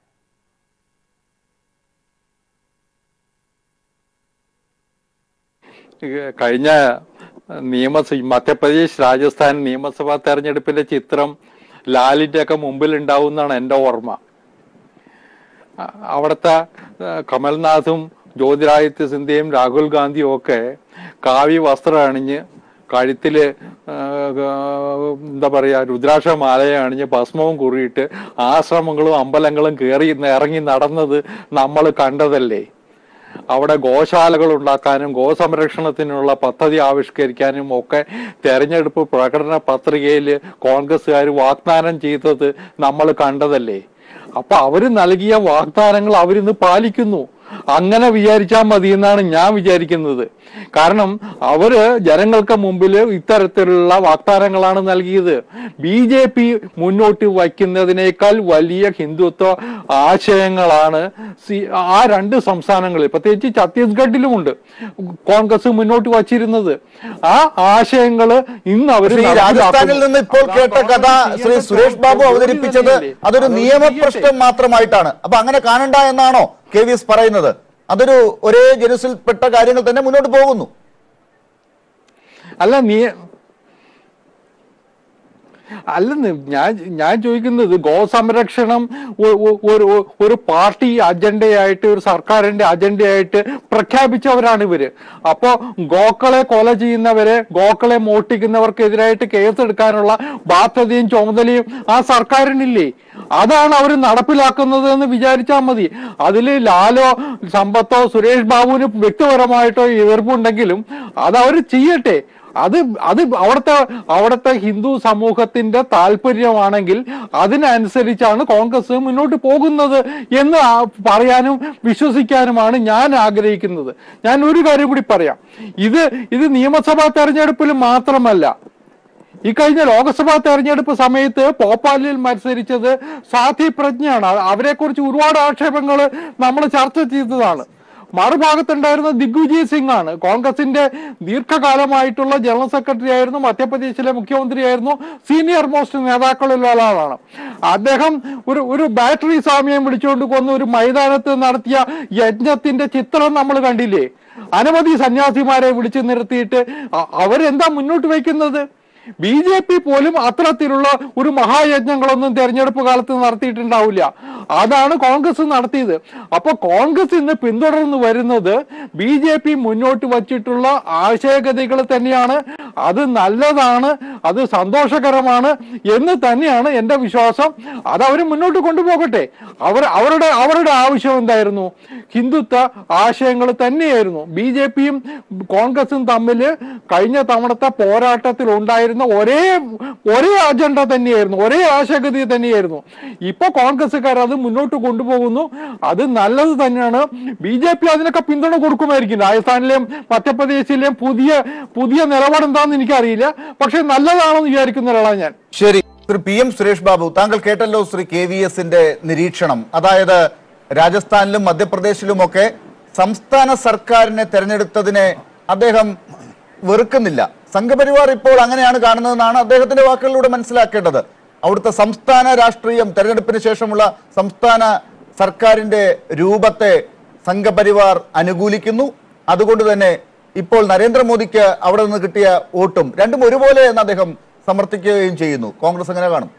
കഴിഞ്ഞ നിയമസഭ മധ്യപ്രദേശ് രാജസ്ഥാൻ നിയമസഭാ തെരഞ്ഞെടുപ്പിന്റെ ചിത്രം ലാലിന്റെ ഒക്കെ മുമ്പിൽ ഉണ്ടാവുന്നതാണ് എൻ്റെ ഓർമ്മ അ- അവിടുത്തെ ആ, കമൽനാഥും ജ്യോതിരാദിത്യ സിന്ധ്യയും രാഹുൽ ഗാന്ധിയും ഒക്കെ കാവ്യ വസ്ത്രം അണിഞ്ഞ് കഴുത്തില് ആ, ആ, എന്താ പറയാ രുദ്രാക്ഷ മാലയെ അണിഞ്ഞ് ഭസ്മവും കുറിയിട്ട് ആശ്രമങ്ങളും അമ്പലങ്ങളും കയറി ഇറങ്ങി നടന്നത് നമ്മൾ കണ്ടതല്ലേ അവിടെ ഗോശാലകൾ ഉണ്ടാക്കാനും ഗോസംരക്ഷണത്തിനുള്ള പദ്ധതി ആവിഷ്കരിക്കാനും ഒക്കെ തെരഞ്ഞെടുപ്പ് പ്രകടന പത്രികയിൽ കോൺഗ്രസ്സുകാർ വാഗ്ദാനം ചെയ്തത് നമ്മൾ കണ്ടതല്ലേ അപ്പൊ അവര് നൽകിയ വാഗ്ദാനങ്ങൾ അവരിന്ന് പാലിക്കുന്നു അങ്ങനെ വിചാരിച്ചാൽ മതി എന്നാണ് ഞാൻ വിചാരിക്കുന്നത് കാരണം അവര് ജനങ്ങൾക്ക് മുമ്പിൽ ഇത്തരത്തിലുള്ള വാഗ്ദാനങ്ങളാണ് നൽകിയത് ബി ജെ പി മുന്നോട്ട് വയ്ക്കുന്നതിനേക്കാൾ വലിയ ഹിന്ദുത്വ ആശയങ്ങളാണ് സി- ആ രണ്ട് സംസ്ഥാനങ്ങളിൽ പ്രത്യേകിച്ച് ഛത്തീസ്ഗഡിലുമുണ്ട് കോൺഗ്രസ് മുന്നോട്ട് വച്ചിരുന്നത് ആ ആശയങ്ങള് ഇന്ന് അവർ ശ്രീ രാജസ്ഥാനിൽ നിന്ന് ഇപ്പോൾ കേട്ട കഥ ശ്രീ സുരേഷ് ബാബു അവതരിപ്പിച്ചത് അതൊരു നിയമപ്രശ്നം മാത്രമായിട്ടാണ് അപ്പൊ അങ്ങനെ കാണണ്ട എന്നാണോ കെ വി എസ് പറയുന്നത് അതൊരു ഒരേ ജനുസിൽപ്പെട്ട കാര്യങ്ങൾ തന്നെ മുന്നോട്ട് പോകുന്നു അല്ല നീ അല്ലെന്ന് ഞാൻ ഞാൻ ചോദിക്കുന്നത് ഗോസംരക്ഷണം ഒ- ഒ- ഒരു ഒരു പാർട്ടി അജണ്ടയായിട്ട് ഒരു സർക്കാരിന്റെ അജണ്ടയായിട്ട് പ്രഖ്യാപിച്ചവരാണ് ഇവര് അപ്പോ ഗോക്കളെ കൊല ചെയ്യുന്നവരെ ഗോക്കളെ മോഷ്ടിക്കുന്നവർക്കെതിരായിട്ട് കേസെടുക്കാനുള്ള ബാധ്യതയും ചുമതലയും ആ സർക്കാരിനില്ലേ അതാണ് അവർ നടപ്പിലാക്കുന്നത് എന്ന് വിചാരിച്ചാൽ മതി അതിൽ ലാലോ സമ്പത്തോ സുരേഷ് ബാബുവിന് വ്യക്തിപരമായിട്ടോ എതിർപ്പുണ്ടെങ്കിലും അത് അവർ ചെയ്യട്ടെ അത് അത് അവിടുത്തെ അവിടുത്തെ ഹിന്ദു സമൂഹത്തിന്റെ താല്പര്യമാണെങ്കിൽ അതിനനുസരിച്ചാണ് കോൺഗ്രസ് മുന്നോട്ട് പോകുന്നത് എന്ന് ആ- പറയാനും വിശ്വസിക്കാനുമാണ് ഞാൻ ആഗ്രഹിക്കുന്നത് ഞാൻ ഒരു കാര്യം കൂടി പറയാം ഇത് ഇത് നിയമസഭാ തെരഞ്ഞെടുപ്പിൽ മാത്രമല്ല ഈ കഴിഞ്ഞ ലോക്സഭാ തെരഞ്ഞെടുപ്പ് സമയത്ത് ഭോപ്പാലിൽ മത്സരിച്ചത് സാധ്യ പ്രജ്ഞയാണ് അവരെ കുറിച്ച് ഒരുപാട് ആക്ഷേപങ്ങൾ നമ്മൾ ചർച്ച ചെയ്തതാണ് മറുഭാഗത്തുണ്ടായിരുന്ന ദിഗ്വിജയ് സിംഗ് ആണ് കോൺഗ്രസിന്റെ ദീർഘകാലമായിട്ടുള്ള ജനറൽ സെക്രട്ടറി ആയിരുന്നു മധ്യപ്രദേശിലെ മുഖ്യമന്ത്രിയായിരുന്നു സീനിയർ മോസ്റ്റ് നേതാക്കളിൽ ഒരാളാണ് അദ്ദേഹം ഒരു ഒരു ബാറ്ററി സ്വാമിയം വിളിച്ചുകൊണ്ട് കൊന്ന് ഒരു മൈതാനത്ത് നടത്തിയ യജ്ഞത്തിന്റെ ചിത്രം നമ്മൾ കണ്ടില്ലേ അനവധി സന്യാസിമാരെ വിളിച്ചു നിർത്തിയിട്ട് അ- അവരെന്താ മുന്നോട്ട് വയ്ക്കുന്നത് ബി ജെ പി പോലും അത്തരത്തിലുള്ള ഒരു മഹായജ്ഞങ്ങളൊന്നും തെരഞ്ഞെടുപ്പ് കാലത്ത് നടത്തിയിട്ടുണ്ടാവില്ല അതാണ് കോൺഗ്രസ് നടത്തിയത് അപ്പൊ കോൺഗ്രസ് ഇന്ന് പിന്തുടർന്ന് വരുന്നത് ബി ജെ പി മുന്നോട്ട് വച്ചിട്ടുള്ള ആശയഗതികൾ തന്നെയാണ് അത് നല്ലതാണ് അത് സന്തോഷകരമാണ് എന്ന് തന്നെയാണ് എന്റെ വിശ്വാസം അത് അവർ മുന്നോട്ട് കൊണ്ടുപോകട്ടെ അവർ അവരുടെ അവരുടെ ആവശ്യം എന്തായിരുന്നു ഹിന്ദുത്വ ആശയങ്ങൾ തന്നെയായിരുന്നു ബി ജെ പിയും കോൺഗ്രസും തമ്മിൽ കഴിഞ്ഞ തവണത്തെ പോരാട്ടത്തിൽ ഉണ്ടായിരുന്ന ഒരേ ഒരേ അജണ്ട തന്നെയായിരുന്നു ഒരേ ആശയഗതി തന്നെയായിരുന്നു ഇപ്പൊ കോൺഗ്രസ്സുകാർ അത് മുന്നോട്ട് കൊണ്ടുപോകുന്നു അത് നല്ലത് തന്നെയാണ് ബി ജെ പി അതിനൊക്കെ പിന്തുണ കൊടുക്കുമായിരിക്കും രാജസ്ഥാനിലെയും മധ്യപ്രദേശിലെയും പുതിയ പുതിയ നിലപാട് എന്താണെന്ന് എനിക്കറിയില്ല പക്ഷെ നല്ലതാണെന്ന് വിചാരിക്കുന്ന ഒരാളാണ് ഞാൻ ശരി ശ്രീ പി എം സുരേഷ് ബാബു താങ്കൾ കേട്ടല്ലോ ശ്രീ കെ വി എസിന്റെ നിരീക്ഷണം അതായത് രാജസ്ഥാനിലും മധ്യപ്രദേശിലുമൊക്കെ സംസ്ഥാന സർക്കാരിനെ തെരഞ്ഞെടുത്തതിനെ അദ്ദേഹം വെറുക്കുന്നില്ല സംഘപരിവാർ ഇപ്പോൾ അങ്ങനെയാണ് കാണുന്നതെന്നാണ് അദ്ദേഹത്തിന്റെ വാക്കുകളിലൂടെ മനസ്സിലാക്കേണ്ടത് അവിടുത്തെ സംസ്ഥാന രാഷ്ട്രീയം തെരഞ്ഞെടുപ്പിന് ശേഷമുള്ള സംസ്ഥാന സർക്കാരിന്റെ രൂപത്തെ സംഘപരിവാർ അനുകൂലിക്കുന്നു അതുകൊണ്ട് തന്നെ ഇപ്പോൾ നരേന്ദ്രമോദിക്ക് അവിടെ നിന്ന് കിട്ടിയ വോട്ടും രണ്ടും ഒരുപോലെ എന്ന് അദ്ദേഹം സമർത്ഥിക്കുകയും ചെയ്യുന്നു കോൺഗ്രസ് എങ്ങനെ കാണും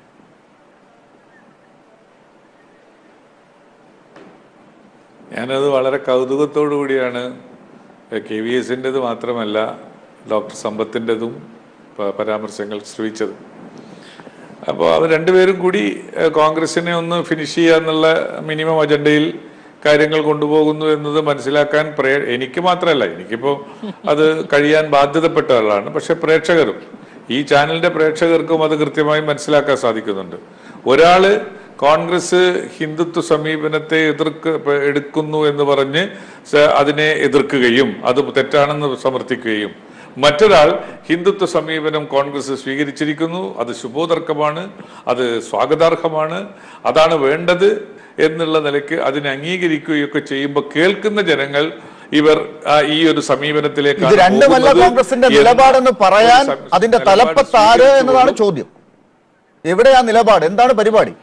ഞാനത് വളരെ കൗതുകത്തോടു കൂടിയാണ് കെ വി എസിൻ്റെത് മാത്രമല്ല ഡോക്ടർ സമ്പത്തിൻ്റെതും പ- പരാമർശങ്ങൾ ശ്രവിച്ചത് അപ്പോൾ അവർ രണ്ടുപേരും കൂടി ഏഹ്, കോൺഗ്രസിനെ ഒന്ന് ഫിനിഷ് ചെയ്യുക എന്നുള്ള മിനിമം അജണ്ടയിൽ കാര്യങ്ങൾ കൊണ്ടുപോകുന്നു എന്നത് മനസ്സിലാക്കാൻ പ്രേ എനിക്ക് മാത്രമല്ല എനിക്കിപ്പോൾ അത് കഴിയാൻ ബാധ്യതപ്പെട്ട ആളാണ് പക്ഷെ പ്രേക്ഷകരും ഈ ചാനലിന്റെ പ്രേക്ഷകർക്കും അത് കൃത്യമായി മനസ്സിലാക്കാൻ സാധിക്കുന്നുണ്ട് ഒരാള് കോൺഗ്രസ് ഹിന്ദുത്വ സമീപനത്തെ എതിർക്ക് എടുക്കുന്നു എന്ന് പറഞ്ഞ് സ- അതിനെ എതിർക്കുകയും അത് തെറ്റാണെന്ന് സമർത്ഥിക്കുകയും മറ്റൊരാൾ ഹിന്ദുത്വ സമീപനം കോൺഗ്രസ് സ്വീകരിച്ചിരിക്കുന്നു അത് ശുഭോദർക്കമാണ് അത് സ്വാഗതാർഹമാണ് അതാണ് വേണ്ടത് എന്നുള്ള നിലയ്ക്ക് അതിനെ അംഗീകരിക്കുകയൊക്കെ ചെയ്യുമ്പോൾ കേൾക്കുന്ന ജനങ്ങൾ ഇവർ ആ, ഈ ഒരു സമീപനത്തിലേക്ക് ഇത് രണ്ടുമല്ല കോൺഗ്രസിന്റെ നിലപാടെന്ന് പറയാൻ അതിന്റെ തലപ്പത്ത് ആര് എന്നതാണ് ചോദ്യം എവിടെയാ നിലപാട് എന്താണ് പരിപാടി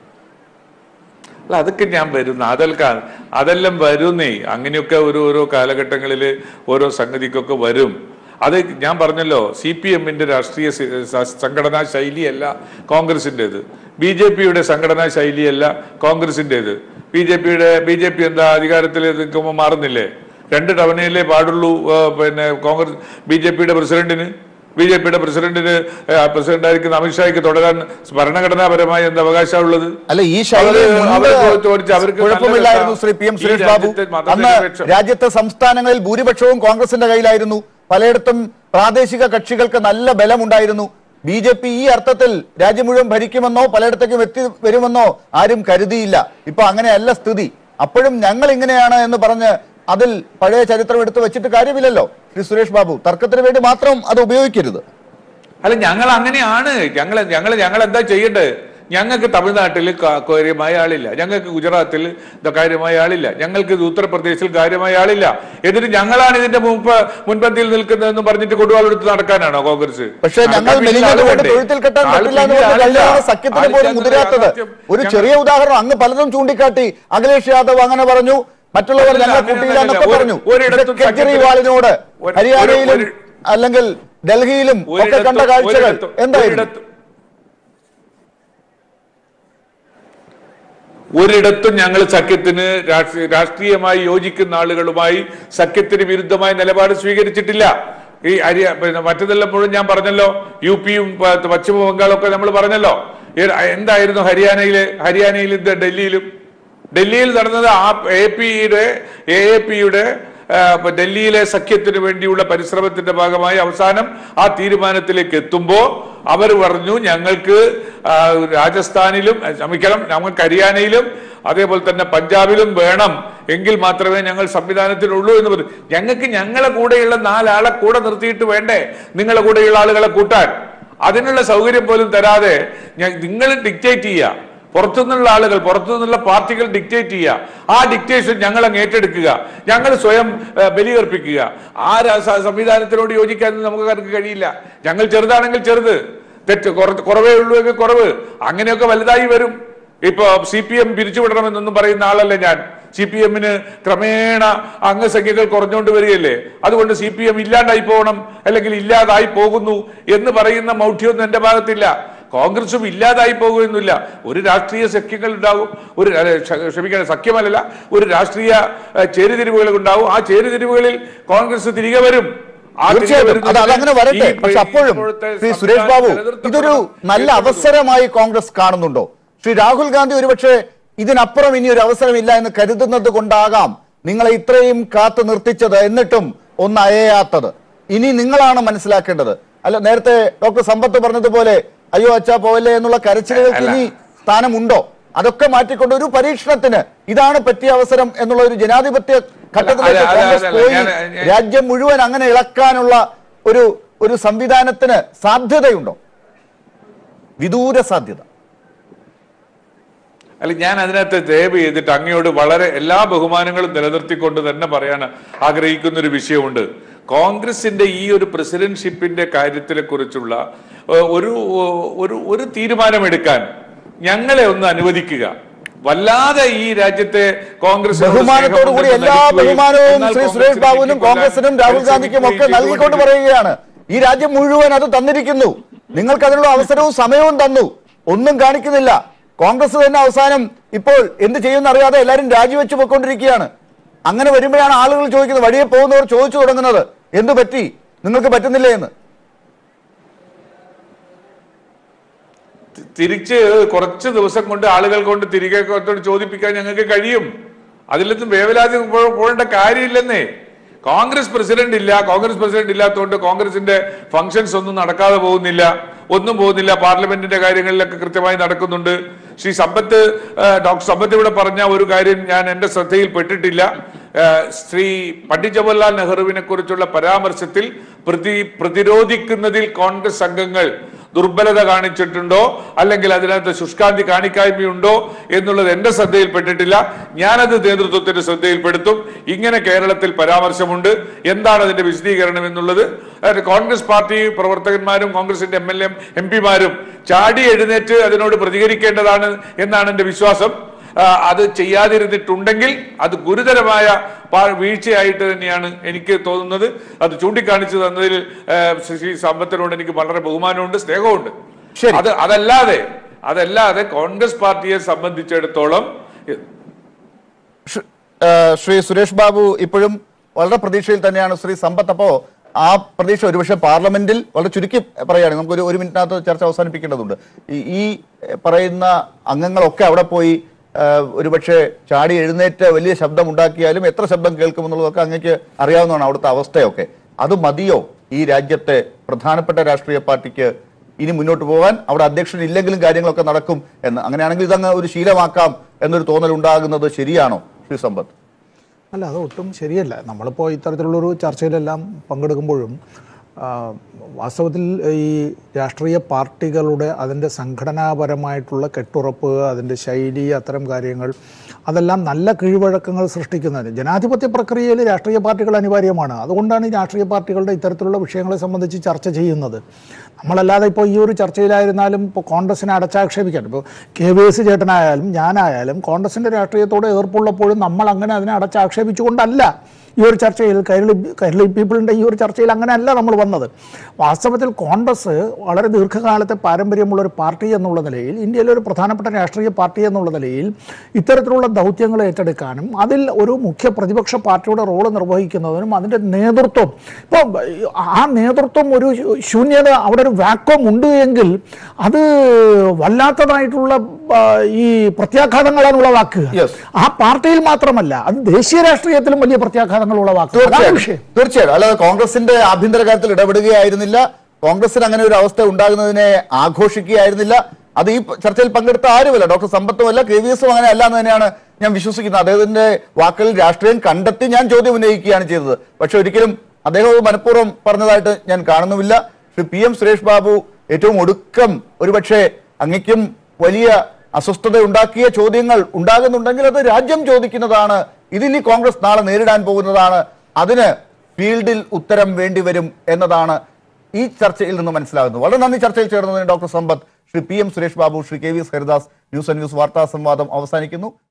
അല്ല അതൊക്കെ ഞാൻ വരുന്ന അതെല്ലാം അതെല്ലാം വരുന്നേ അങ്ങനെയൊക്കെ ഓരോ ഓരോ കാലഘട്ടങ്ങളിൽ ഓരോ സംഗതിക്കൊക്കെ വരും അത് ഞാൻ പറഞ്ഞല്ലോ സി പി എമ്മിന്റെ രാഷ്ട്രീയ സി- സ- സംഘടനാ ശൈലിയല്ല കോൺഗ്രസിൻ്റെത് ബി ജെ പിയുടെ സംഘടനാ ശൈലിയല്ല കോൺഗ്രസിൻ്റെത് ബി ജെ പിയുടെ ബി ജെ പി എന്താ അധികാരത്തിൽ നിൽക്കുമ്പോൾ മാറുന്നില്ലേ രണ്ട് തവണയല്ലേ പാടുള്ളൂ ആ, പിന്നെ കോൺഗ്രസ് ബി ജെ പിയുടെ പ്രസിഡന്റിന് ബി ജെ പിയുടെ പ്രസിഡന്റിന് പ്രസിഡന്റായിരിക്കുന്ന അമിത്ഷായ്ക്ക് തുടരാൻ ഭരണഘടനാപരമായി എന്ത് അവകാശമുള്ളത് അല്ല ഈ ശൈലി അവര് മുൻപ് അവര് ചോദിച്ചു, അവർക്ക് കുഴപ്പമില്ലായിരുന്നു നല്ല ശ്രീ പി എം ഈ സുരേഷ് ബാബു രാജ്യത്തെ അന്ന് മതനിരപേക്ഷ- രാജ്യത്തെ സംസ്ഥാനങ്ങളിൽ ഭൂരിപക്ഷവും കോൺഗ്രസിന്റെ കയ്യിലായിരുന്നു പലയിടത്തും പ്രാദേശിക കക്ഷികൾക്ക് നല്ല ബലമുണ്ടായിരുന്നു ബി ജെ പി ഈ അർത്ഥത്തിൽ രാജ്യം മുഴുവൻ ഭരിക്കുമെന്നോ പലയിടത്തേക്കും എത്തി വരുമെന്നോ ആരും കരുതിയില്ല ഇപ്പൊ അങ്ങനെയല്ല സ്ഥിതി അപ്പോഴും ഞങ്ങൾ ഇങ്ങനെയാണ് എന്ന് പറഞ്ഞ് അതിൽ പഴയ ചരിത്രം എടുത്ത് വെച്ചിട്ട് കാര്യമില്ലല്ലോ ശ്രീ സുരേഷ് ബാബു തർക്കത്തിന് വേണ്ടി മാത്രം അത് ഉപയോഗിക്കരുത് അല്ല ഞങ്ങൾ അങ്ങനെയാണ് ഞങ്ങൾ ഞങ്ങൾ ഞങ്ങൾ എന്താ ചെയ്യേണ്ടത് ഞങ്ങൾക്ക് തമിഴ്നാട്ടിൽ ക- കാര്യമായ ആളില്ല ഞങ്ങൾക്ക് ഗുജറാത്തിൽ ദ കാര്യമായ ആളില്ല ഞങ്ങൾക്ക് ഇത് ഉത്തർപ്രദേശിൽ കാര്യമായ ആളില്ല എന്നിട്ട് ഞങ്ങളാണ് ഇതിന്റെ മുമ്പ് മുൻപന്തിയിൽ നിൽക്കുന്നതെന്ന് പറഞ്ഞിട്ട് കൊടുവാളെടുത്ത് നടക്കാനാണോ കോൺഗ്രസ് പക്ഷേ ഞങ്ങൾ നടക്കാൻ പിന്നെ മെലിഞ്ഞത് കൊണ്ട് ആളുണ്ടേ? തൊഴുത്തിൽ കെട്ടാൻ ആള് പറ്റില്ല എന്ന് പിന്നെ പറഞ്ഞ ആളില്ല. കല്യാണ സഖ്യത്തിന് പോലും ആളില്ലാത്ത മുതിരാത്തത് യാഥാർത്ഥ്യം ഒരു ഞങ്ങൾ- ചെറിയ ഉദാഹരണം അങ്ങ് പലതും ചൂണ്ടിക്കാട്ടി അഖിലേഷ് യാദവ് അങ്ങനെ പറഞ്ഞു മറ്റുള്ളവർ അല്ല, ഞങ്ങളെ അങ്ങനെ കൂട്ടിയില്ല എന്നൊക്കെ അല്ല. പറഞ്ഞു ഒരു- ഒരിടത്തും പക്ഷേ കെജ്രിവാളിനോട് ഒരു- ഹരിയാനയിലും ഒരു- അല്ലെങ്കിൽ ഡൽഹിയിലും ഒക്കെ കണ്ട ഒരിടത്തും- കാഴ്ചകൾ ഒരിടത്തും- എന്തായിരുന്നു ഒരിടത്തും- ഒരിടത്തും ഞങ്ങൾ സഖ്യത്തിന് രാഷ്ട്രീയ- രാഷ്ട്രീയമായി യോജിക്കുന്ന ആളുകളുമായി സഖ്യത്തിന് വിരുദ്ധമായ നിലപാട് സ്വീകരിച്ചിട്ടില്ല ഈ ഹരിയ പിന്നെ മറ്റതെല്ലാം മുഴുവൻ ഞാൻ പറഞ്ഞല്ലോ യു പിയും പ- പശ്ചിമ ബംഗാളും ഒക്കെ നമ്മൾ പറഞ്ഞല്ലോ ഏ- എന്തായിരുന്നു ഹരിയാനയിലെ ഹരിയാനയിലും ഇത് ഡൽഹിയിലും ഡൽഹിയിൽ നടന്നത് ആ എ പിയുടെ എ എ പിയുടെ ആ, ഇപ്പൊ ഡൽഹിയിലെ സഖ്യത്തിന് വേണ്ടിയുള്ള പരിശ്രമത്തിന്റെ ഭാഗമായി അവസാനം ആ തീരുമാനത്തിലേക്ക് എത്തുമ്പോൾ അവർ പറഞ്ഞു ഞങ്ങൾക്ക് ആ, രാജസ്ഥാനിലും ആ, ക്ഷമിക്കണം ഞങ്ങൾക്ക് ഹരിയാനയിലും അതേപോലെ തന്നെ പഞ്ചാബിലും വേണം എങ്കിൽ മാത്രമേ ഞങ്ങൾ സംവിധാനത്തിലുള്ളൂ എന്ന് പറഞ്ഞു ഞങ്ങൾക്ക് ഞങ്ങളെ കൂടെയുള്ള നാലാളെ കൂടെ നിർത്തിയിട്ട് വേണ്ടേ നിങ്ങളെ കൂടെയുള്ള ആളുകളെ കൂട്ടാൻ അതിനുള്ള സൗകര്യം പോലും തരാതെ നിങ്ങൾ ഡിക്റ്റേറ്റ് ചെയ്യുക പുറത്തുനിന്നുള്ള ആളുകൾ പുറത്തുനിന്നുള്ള പാർട്ടികൾ ഡിക്റ്റേറ്റ് ചെയ്യുക ആ ഡിക്റ്റേഷൻ ഞങ്ങൾ അങ്ങ് ഏറ്റെടുക്കുക ഞങ്ങൾ സ്വയം ആ, ബലിയർപ്പിക്കുക ആ രാ- സ- സംവിധാനത്തിനോട് യോജിക്കാൻ നമുക്ക് ആർക്കും കഴിയില്ല ഞങ്ങൾ ചെറുതാണെങ്കിൽ ചെറുത് തെറ്റ് കുറ- കുറവേ ഉള്ളൂ എങ്കിൽ കുറവ് അങ്ങനെയൊക്കെ വലുതായി വരും ഇപ്പൊ സി പി എം പിരിച്ചുവിടണമെന്നൊന്നും പറയുന്ന ആളല്ല ഞാൻ സി പി എമ്മിന് ക്രമേണ അംഗസംഖ്യകൾ കുറഞ്ഞുകൊണ്ട് വരികയല്ലേ അതുകൊണ്ട് സി പി എം ഇല്ലാണ്ടായി പോകണം അല്ലെങ്കിൽ ഇല്ലാതായി പോകുന്നു എന്ന് പറയുന്ന മൗഢ്യമൊന്നും എന്റെ ഭാഗത്തില്ല കോൺഗ്രസും ഇല്ലാതായി പോകുന്നില്ല ഒരു രാഷ്ട്രീയ സഖ്യങ്ങൾ ഉണ്ടാകും ഒരു അല്ല, ക്ഷ- ക്ഷമിക്കണം സഖ്യമല്ല ഒരു രാഷ്ട്രീയ ഏഹ്, ചേരിതിരിവുകൾ ഉണ്ടാവും ആ ചേരിതിരിവുകളിൽ കോൺഗ്രസ് തിരികെ വരും ആ തിരികെ തീർച്ചയായിട്ടും അത് വരുന്നതിന് അതങ്ങനെ വരട്ടെ ഈ- പക്ഷെ ഈ അപ്പോഴും ഇപ്പോഴത്തെ ശ്രീ സുരേഷ് ബാബു സംവിധാനം ഇതൊരു നല്ല നിലനിർത്തപ്പെടുന്നു. അവസരമായി കോൺഗ്രസ് കാണുന്നുണ്ടോ ശ്രീ രാഹുൽ ഗാന്ധി ഒരുപക്ഷെ ഇതിനപ്പുറം ഇനി ഒരു അവസരമില്ല എന്ന് കരുതുന്നത് കൊണ്ടാകാം നിങ്ങളെ ഇത്രയും കാത്തു നിർത്തിച്ചത് എന്നിട്ടും ഒന്ന് അയയാത്തത് ഇനി നിങ്ങളാണ് മനസ്സിലാക്കേണ്ടത് അല്ല നേരത്തെ ഡോക്ടർ സമ്പത്ത് പറഞ്ഞതുപോലെ അയ്യോ അച്ഛാ പോവല്ലേ എന്നുള്ള കരച്ചിലുകൾക്ക് അല്ല. ഇനി സ്ഥാനമുണ്ടോ അതൊക്കെ മാറ്റിക്കൊണ്ട് ഒരു പരീക്ഷണത്തിന് ഇതാണ് പറ്റിയ അവസരം എന്നുള്ള ഒരു ജനാധിപത്യ ഘട്ടത്തിലേക്ക് അല്ല, അല്ല, കോൺഗ്രസ് അല്ല, പോയി ഞാൻ- ഞാൻ- രാജ്യം മുഴുവൻ അങ്ങനെ ഇളക്കാനുള്ള ഒരു ഒരു സംവിധാനത്തിന് സാധ്യതയുണ്ടോ വിദൂര സാധ്യത അല്ല ഞാൻ അതിനകത്ത് ദയവ് ചെയ്തിട്ട് അങ്ങയോട് വളരെ എല്ലാ ബഹുമാനങ്ങളും നിലനിർത്തിക്കൊണ്ട് തന്നെ പറയാൻ ആഗ്രഹിക്കുന്ന ഒരു വിഷയമുണ്ട് കോൺഗ്രസിന്റെ ഈ ഒരു പ്രസിഡന്റ്ഷിപ്പിന്റെ കാര്യത്തിനെ കുറിച്ചുള്ള ഏഹ്, ഒരു ഒരു ഒരു തീരുമാനമെടുക്കാൻ ഞങ്ങളെ ഒന്ന് അനുവദിക്കുക വല്ലാതെ ഈ രാജ്യത്തെ കോൺഗ്രസ് ബഹുമാനത്തോടു കൂടി എല്ലാ ബഹുമാനവും ശ്രീ സുരേഷ് ബാബുവിനും കോൺഗ്രസിനും രാഹുൽ ഗാന്ധിക്കും ഒക്കെ നൽകിക്കൊണ്ട് പറയുകയാണ് ഈ രാജ്യം മുഴുവൻ അത് തന്നിരിക്കുന്നു നിങ്ങൾക്ക് അതിനുള്ള അവസരവും സമയവും തന്നു ഒന്നും കാണിക്കുന്നില്ല കോൺഗ്രസ് തന്നെ അവസാനം ഇപ്പോൾ എന്ത് ചെയ്യുമെന്ന് അറിയാതെ എല്ലാവരും രാജിവെച്ച് പോയിക്കൊണ്ടിരിക്കുകയാണ് അങ്ങനെ വരുമ്പോഴാണ് ആളുകൾ ചോദിക്കുന്നത് വഴിയെ പോകുന്നവർ ചോദിച്ചു തുടങ്ങുന്നത് എന്തു പറ്റി നിങ്ങൾക്ക് പറ്റുന്നില്ലേ എന്ന് തിരിച്ച് കുറച്ച് ദിവസം കൊണ്ട് ആളുകൾ കൊണ്ട് തിരികെ കൊണ്ട് ചോദിപ്പിക്കാൻ ഞങ്ങൾക്ക് കഴിയും അതിലൊന്നും വേവലാതി പോ- പോകേണ്ട കാര്യമില്ലെന്നേ കോൺഗ്രസ് പ്രസിഡന്റ് ഇല്ല കോൺഗ്രസ് പ്രസിഡന്റ് ഇല്ലാത്തതുകൊണ്ട് കോൺഗ്രസിന്റെ ഫംഗ്ഷൻസ് ഒന്നും നടക്കാതെ പോകുന്നില്ല ഒന്നും പോകുന്നില്ല പാർലമെന്റിന്റെ കാര്യങ്ങളിലൊക്കെ കൃത്യമായി നടക്കുന്നുണ്ട് ശ്രീ സമ്പത്ത് ആ, ഡോക്ടർ സമ്പത്ത് ഇവിടെ പറഞ്ഞ ഒരു കാര്യം ഞാൻ എന്റെ ശ്രദ്ധയിൽ പെട്ടിട്ടില്ല ആ, ശ്രീ പണ്ഡിറ്റ് ജവഹർലാൽ നെഹ്റുവിനെ കുറിച്ചുള്ള പരാമർശത്തിൽ പ്രതി പ്രതിരോധിക്കുന്നതിൽ കോൺഗ്രസ് അംഗങ്ങൾ ദുർബലത കാണിച്ചിട്ടുണ്ടോ അല്ലെങ്കിൽ അതിനകത്ത് ശുഷ്കാന്തി കാണിക്കായ്മയുണ്ടോ എന്നുള്ളത് എന്റെ ശ്രദ്ധയിൽപ്പെട്ടിട്ടില്ല ഞാനത് നേതൃത്വത്തിന്റെ ശ്രദ്ധയിൽപ്പെടുത്തും ഇങ്ങനെ കേരളത്തിൽ പരാമർശമുണ്ട് എന്താണ് അതിന്റെ വിശദീകരണം എന്നുള്ളത് അതായത് കോൺഗ്രസ് പാർട്ടി പ്രവർത്തകന്മാരും കോൺഗ്രസിന്റെ എം എൽ എം എം പിമാരും ചാടി എഴുന്നേറ്റ് അതിനോട് പ്രതികരിക്കേണ്ടതാണ് എന്നാണ് എന്റെ വിശ്വാസം ആ, അത് ചെയ്യാതിരുന്നിട്ടുണ്ടെങ്കിൽ അത് ഗുരുതരമായ പാ- വീഴ്ചയായിട്ട് തന്നെയാണ് എനിക്ക് തോന്നുന്നത് അത് ചൂണ്ടിക്കാണിച്ചു തന്നതിൽ ആ, ശ്രീ സമ്പത്തിനോട് എനിക്ക് വളരെ ബഹുമാനമുണ്ട് സ്നേഹമുണ്ട് ശരി. അത് അതല്ലാതെ അതല്ലാതെ കോൺഗ്രസ് പാർട്ടിയെ സംബന്ധിച്ചിടത്തോളം ഷ്- ഏഹ് ശ്രീ സുരേഷ് ബാബു ഇപ്പോഴും വളരെ പ്രതീക്ഷയിൽ തന്നെയാണ് ശ്രീ സമ്പത്ത് അപ്പോ ആ പ്രതീക്ഷ ഒരുപക്ഷെ പാർലമെന്റിൽ വളരെ ചുരുക്കി പറയുകയാണ് നമുക്ക് ഒരു ഒരു മിനിറ്റിനകത്ത് ചർച്ച അവസാനിപ്പിക്കേണ്ടതുണ്ട് ഈ ഈ പറയുന്ന അംഗങ്ങളൊക്കെ അവിടെ പോയി ഏഹ് ഒരുപക്ഷെ ചാടി എഴുന്നേറ്റ് വലിയ ശബ്ദം ഉണ്ടാക്കിയാലും എത്ര ശബ്ദം കേൾക്കുമെന്നുള്ളതൊക്കെ അങ്ങേക്ക് അറിയാവുന്നതാണ് അവിടുത്തെ അവസ്ഥയൊക്കെ അത് മതിയോ ഈ രാജ്യത്തെ പ്രധാനപ്പെട്ട രാഷ്ട്രീയ പാർട്ടിക്ക് ഇനി മുന്നോട്ട് പോകാൻ അവിടെ അധ്യക്ഷൻ ഇല്ലെങ്കിലും കാര്യങ്ങളൊക്കെ നടക്കും എന്ന് അങ്ങനെയാണെങ്കിൽ ഇതങ്ങ് ഒരു ശീലമാക്കാം എന്നൊരു തോന്നൽ ഉണ്ടാകുന്നത് ശരിയാണോ ശ്രീ സമ്പത്ത് അല്ല അത് ഒട്ടും ശരിയല്ല നമ്മളിപ്പോൾ ഇത്തരത്തിലുള്ളൊരു ചർച്ചയിലെല്ലാം പങ്കെടുക്കുമ്പോഴും ആ, വാസ്തവത്തിൽ ഈ രാഷ്ട്രീയ പാർട്ടികളുടെ അതിൻ്റെ സംഘടനാപരമായിട്ടുള്ള കെട്ടുറപ്പ് അതിൻ്റെ ശൈലി അത്തരം കാര്യങ്ങൾ അതെല്ലാം നല്ല കീഴ്വഴക്കങ്ങൾ സൃഷ്ടിക്കുന്നതിന് ജനാധിപത്യ പ്രക്രിയയിൽ രാഷ്ട്രീയ പാർട്ടികൾ അനിവാര്യമാണ് അതുകൊണ്ടാണ് ഈ രാഷ്ട്രീയ പാർട്ടികളുടെ ഇത്തരത്തിലുള്ള വിഷയങ്ങളെ സംബന്ധിച്ച് ചർച്ച ചെയ്യുന്നത് നമ്മളല്ലാതെ ഇപ്പോൾ ഈ ഒരു ചർച്ചയിലായിരുന്നാലും ഇപ്പോൾ കോൺഗ്രസിനെ അടച്ചാക്ഷേപിക്കാൻ ഇപ്പോൾ കെ വി എസ് ചേട്ടനായാലും ഞാനായാലും കോൺഗ്രസിൻ്റെ രാഷ്ട്രീയത്തോട് എതിർപ്പുള്ളപ്പോഴും നമ്മൾ അങ്ങനെ അതിനെ അടച്ചാക്ഷേപിച്ചുകൊണ്ടല്ല ഈ ഒരു ചർച്ചയിൽ കൈരളി കൈരളി പീപ്പിളിൻ്റെ ഈ ഒരു ചർച്ചയിൽ അങ്ങനെയല്ല നമ്മൾ വന്നത് വാസ്തവത്തിൽ കോൺഗ്രസ് വളരെ ദീർഘകാലത്തെ പാരമ്പര്യമുള്ള ഒരു പാർട്ടി എന്നുള്ള നിലയിൽ ഇന്ത്യയിലെ ഒരു പ്രധാനപ്പെട്ട രാഷ്ട്രീയ പാർട്ടി എന്നുള്ള നിലയിൽ ഇത്തരത്തിലുള്ള ദൗത്യങ്ങൾ ഏറ്റെടുക്കാനും അതിൽ ഒരു മുഖ്യ പ്രതിപക്ഷ പാർട്ടിയുടെ റോള് നിർവഹിക്കുന്നതിനും അതിൻ്റെ നേതൃത്വം ഇപ്പോൾ ആ നേതൃത്വം ഒരു ശൂന്യത അവിടെ ഒരു വാക്വം ഉണ്ട് എങ്കിൽ അത് വല്ലാത്തതായിട്ടുള്ള ആ, ഈ പ്രത്യാഘാതങ്ങളാണ് ഉളവാക്കുക Yes. ആ പാർട്ടിയിൽ മാത്രമല്ല അത് ദേശീയ രാഷ്ട്രീയത്തിലും വലിയ പ്രത്യാഘാതങ്ങൾ തർക്കങ്ങൾ ഉളവാക്കും അതാണ് തീർച്ചയായും വിഷയം തീർച്ചയായും അല്ലാതെ കോൺഗ്രസിന്റെ ആഭ്യന്തര കാര്യത്തിൽ ഇടപെടുകയായിരുന്നില്ല കോൺഗ്രസിന് അങ്ങനെ ഒരു അവസ്ഥ ഉണ്ടാകുന്നതിനെ ആഘോഷിക്കുകയായിരുന്നില്ല അത് ഈ ചർച്ചയിൽ പങ്കെടുത്ത ആരുമല്ല ഡോക്ടർ സമ്പത്തുമല്ല കെ വി എസും അങ്ങനെ അല്ല എന്ന് തന്നെയാണ് ഞാൻ വിശ്വസിക്കുന്നത് അദ്ദേഹത്തിന്റെ വാക്കുകളിൽ രാഷ്ട്രീയം കണ്ടെത്തി ഞാൻ ചോദ്യം ഉന്നയിക്കുകയാണ് ചെയ്തത് പക്ഷെ ഒരിക്കലും അദ്ദേഹം അത് മനഃപൂർവ്വം പറഞ്ഞതായിട്ട് ഞാൻ കാണുന്നുമില്ല ശ്രീ പി എം സുരേഷ് ബാബു ഏറ്റവും ഒടുക്കം ഒരുപക്ഷെ അങ്ങയ്ക്കും വലിയ അസ്വസ്ഥത ഉണ്ടാക്കിയ ചോദ്യങ്ങൾ ഉണ്ടാകുന്നുണ്ടെങ്കിൽ അത് രാജ്യം ചോദിക്കുന്നതാണ് ഇതിനി കോൺഗ്രസ് നാളെ നേരിടാൻ പോകുന്നതാണ് അതിന് ഫീൽഡിൽ ഉത്തരം വേണ്ടിവരും എന്നതാണ് ഈ ചർച്ചയിൽ നിന്ന് മനസ്സിലാകുന്നത് വളരെ നന്ദി ചർച്ചയിൽ ചേർന്നതിന് doctor Sampath Shri P M Suresh Babu Shri K V S Haridas news and news വാർത്താ സംവാദം അവസാനിക്കുന്നു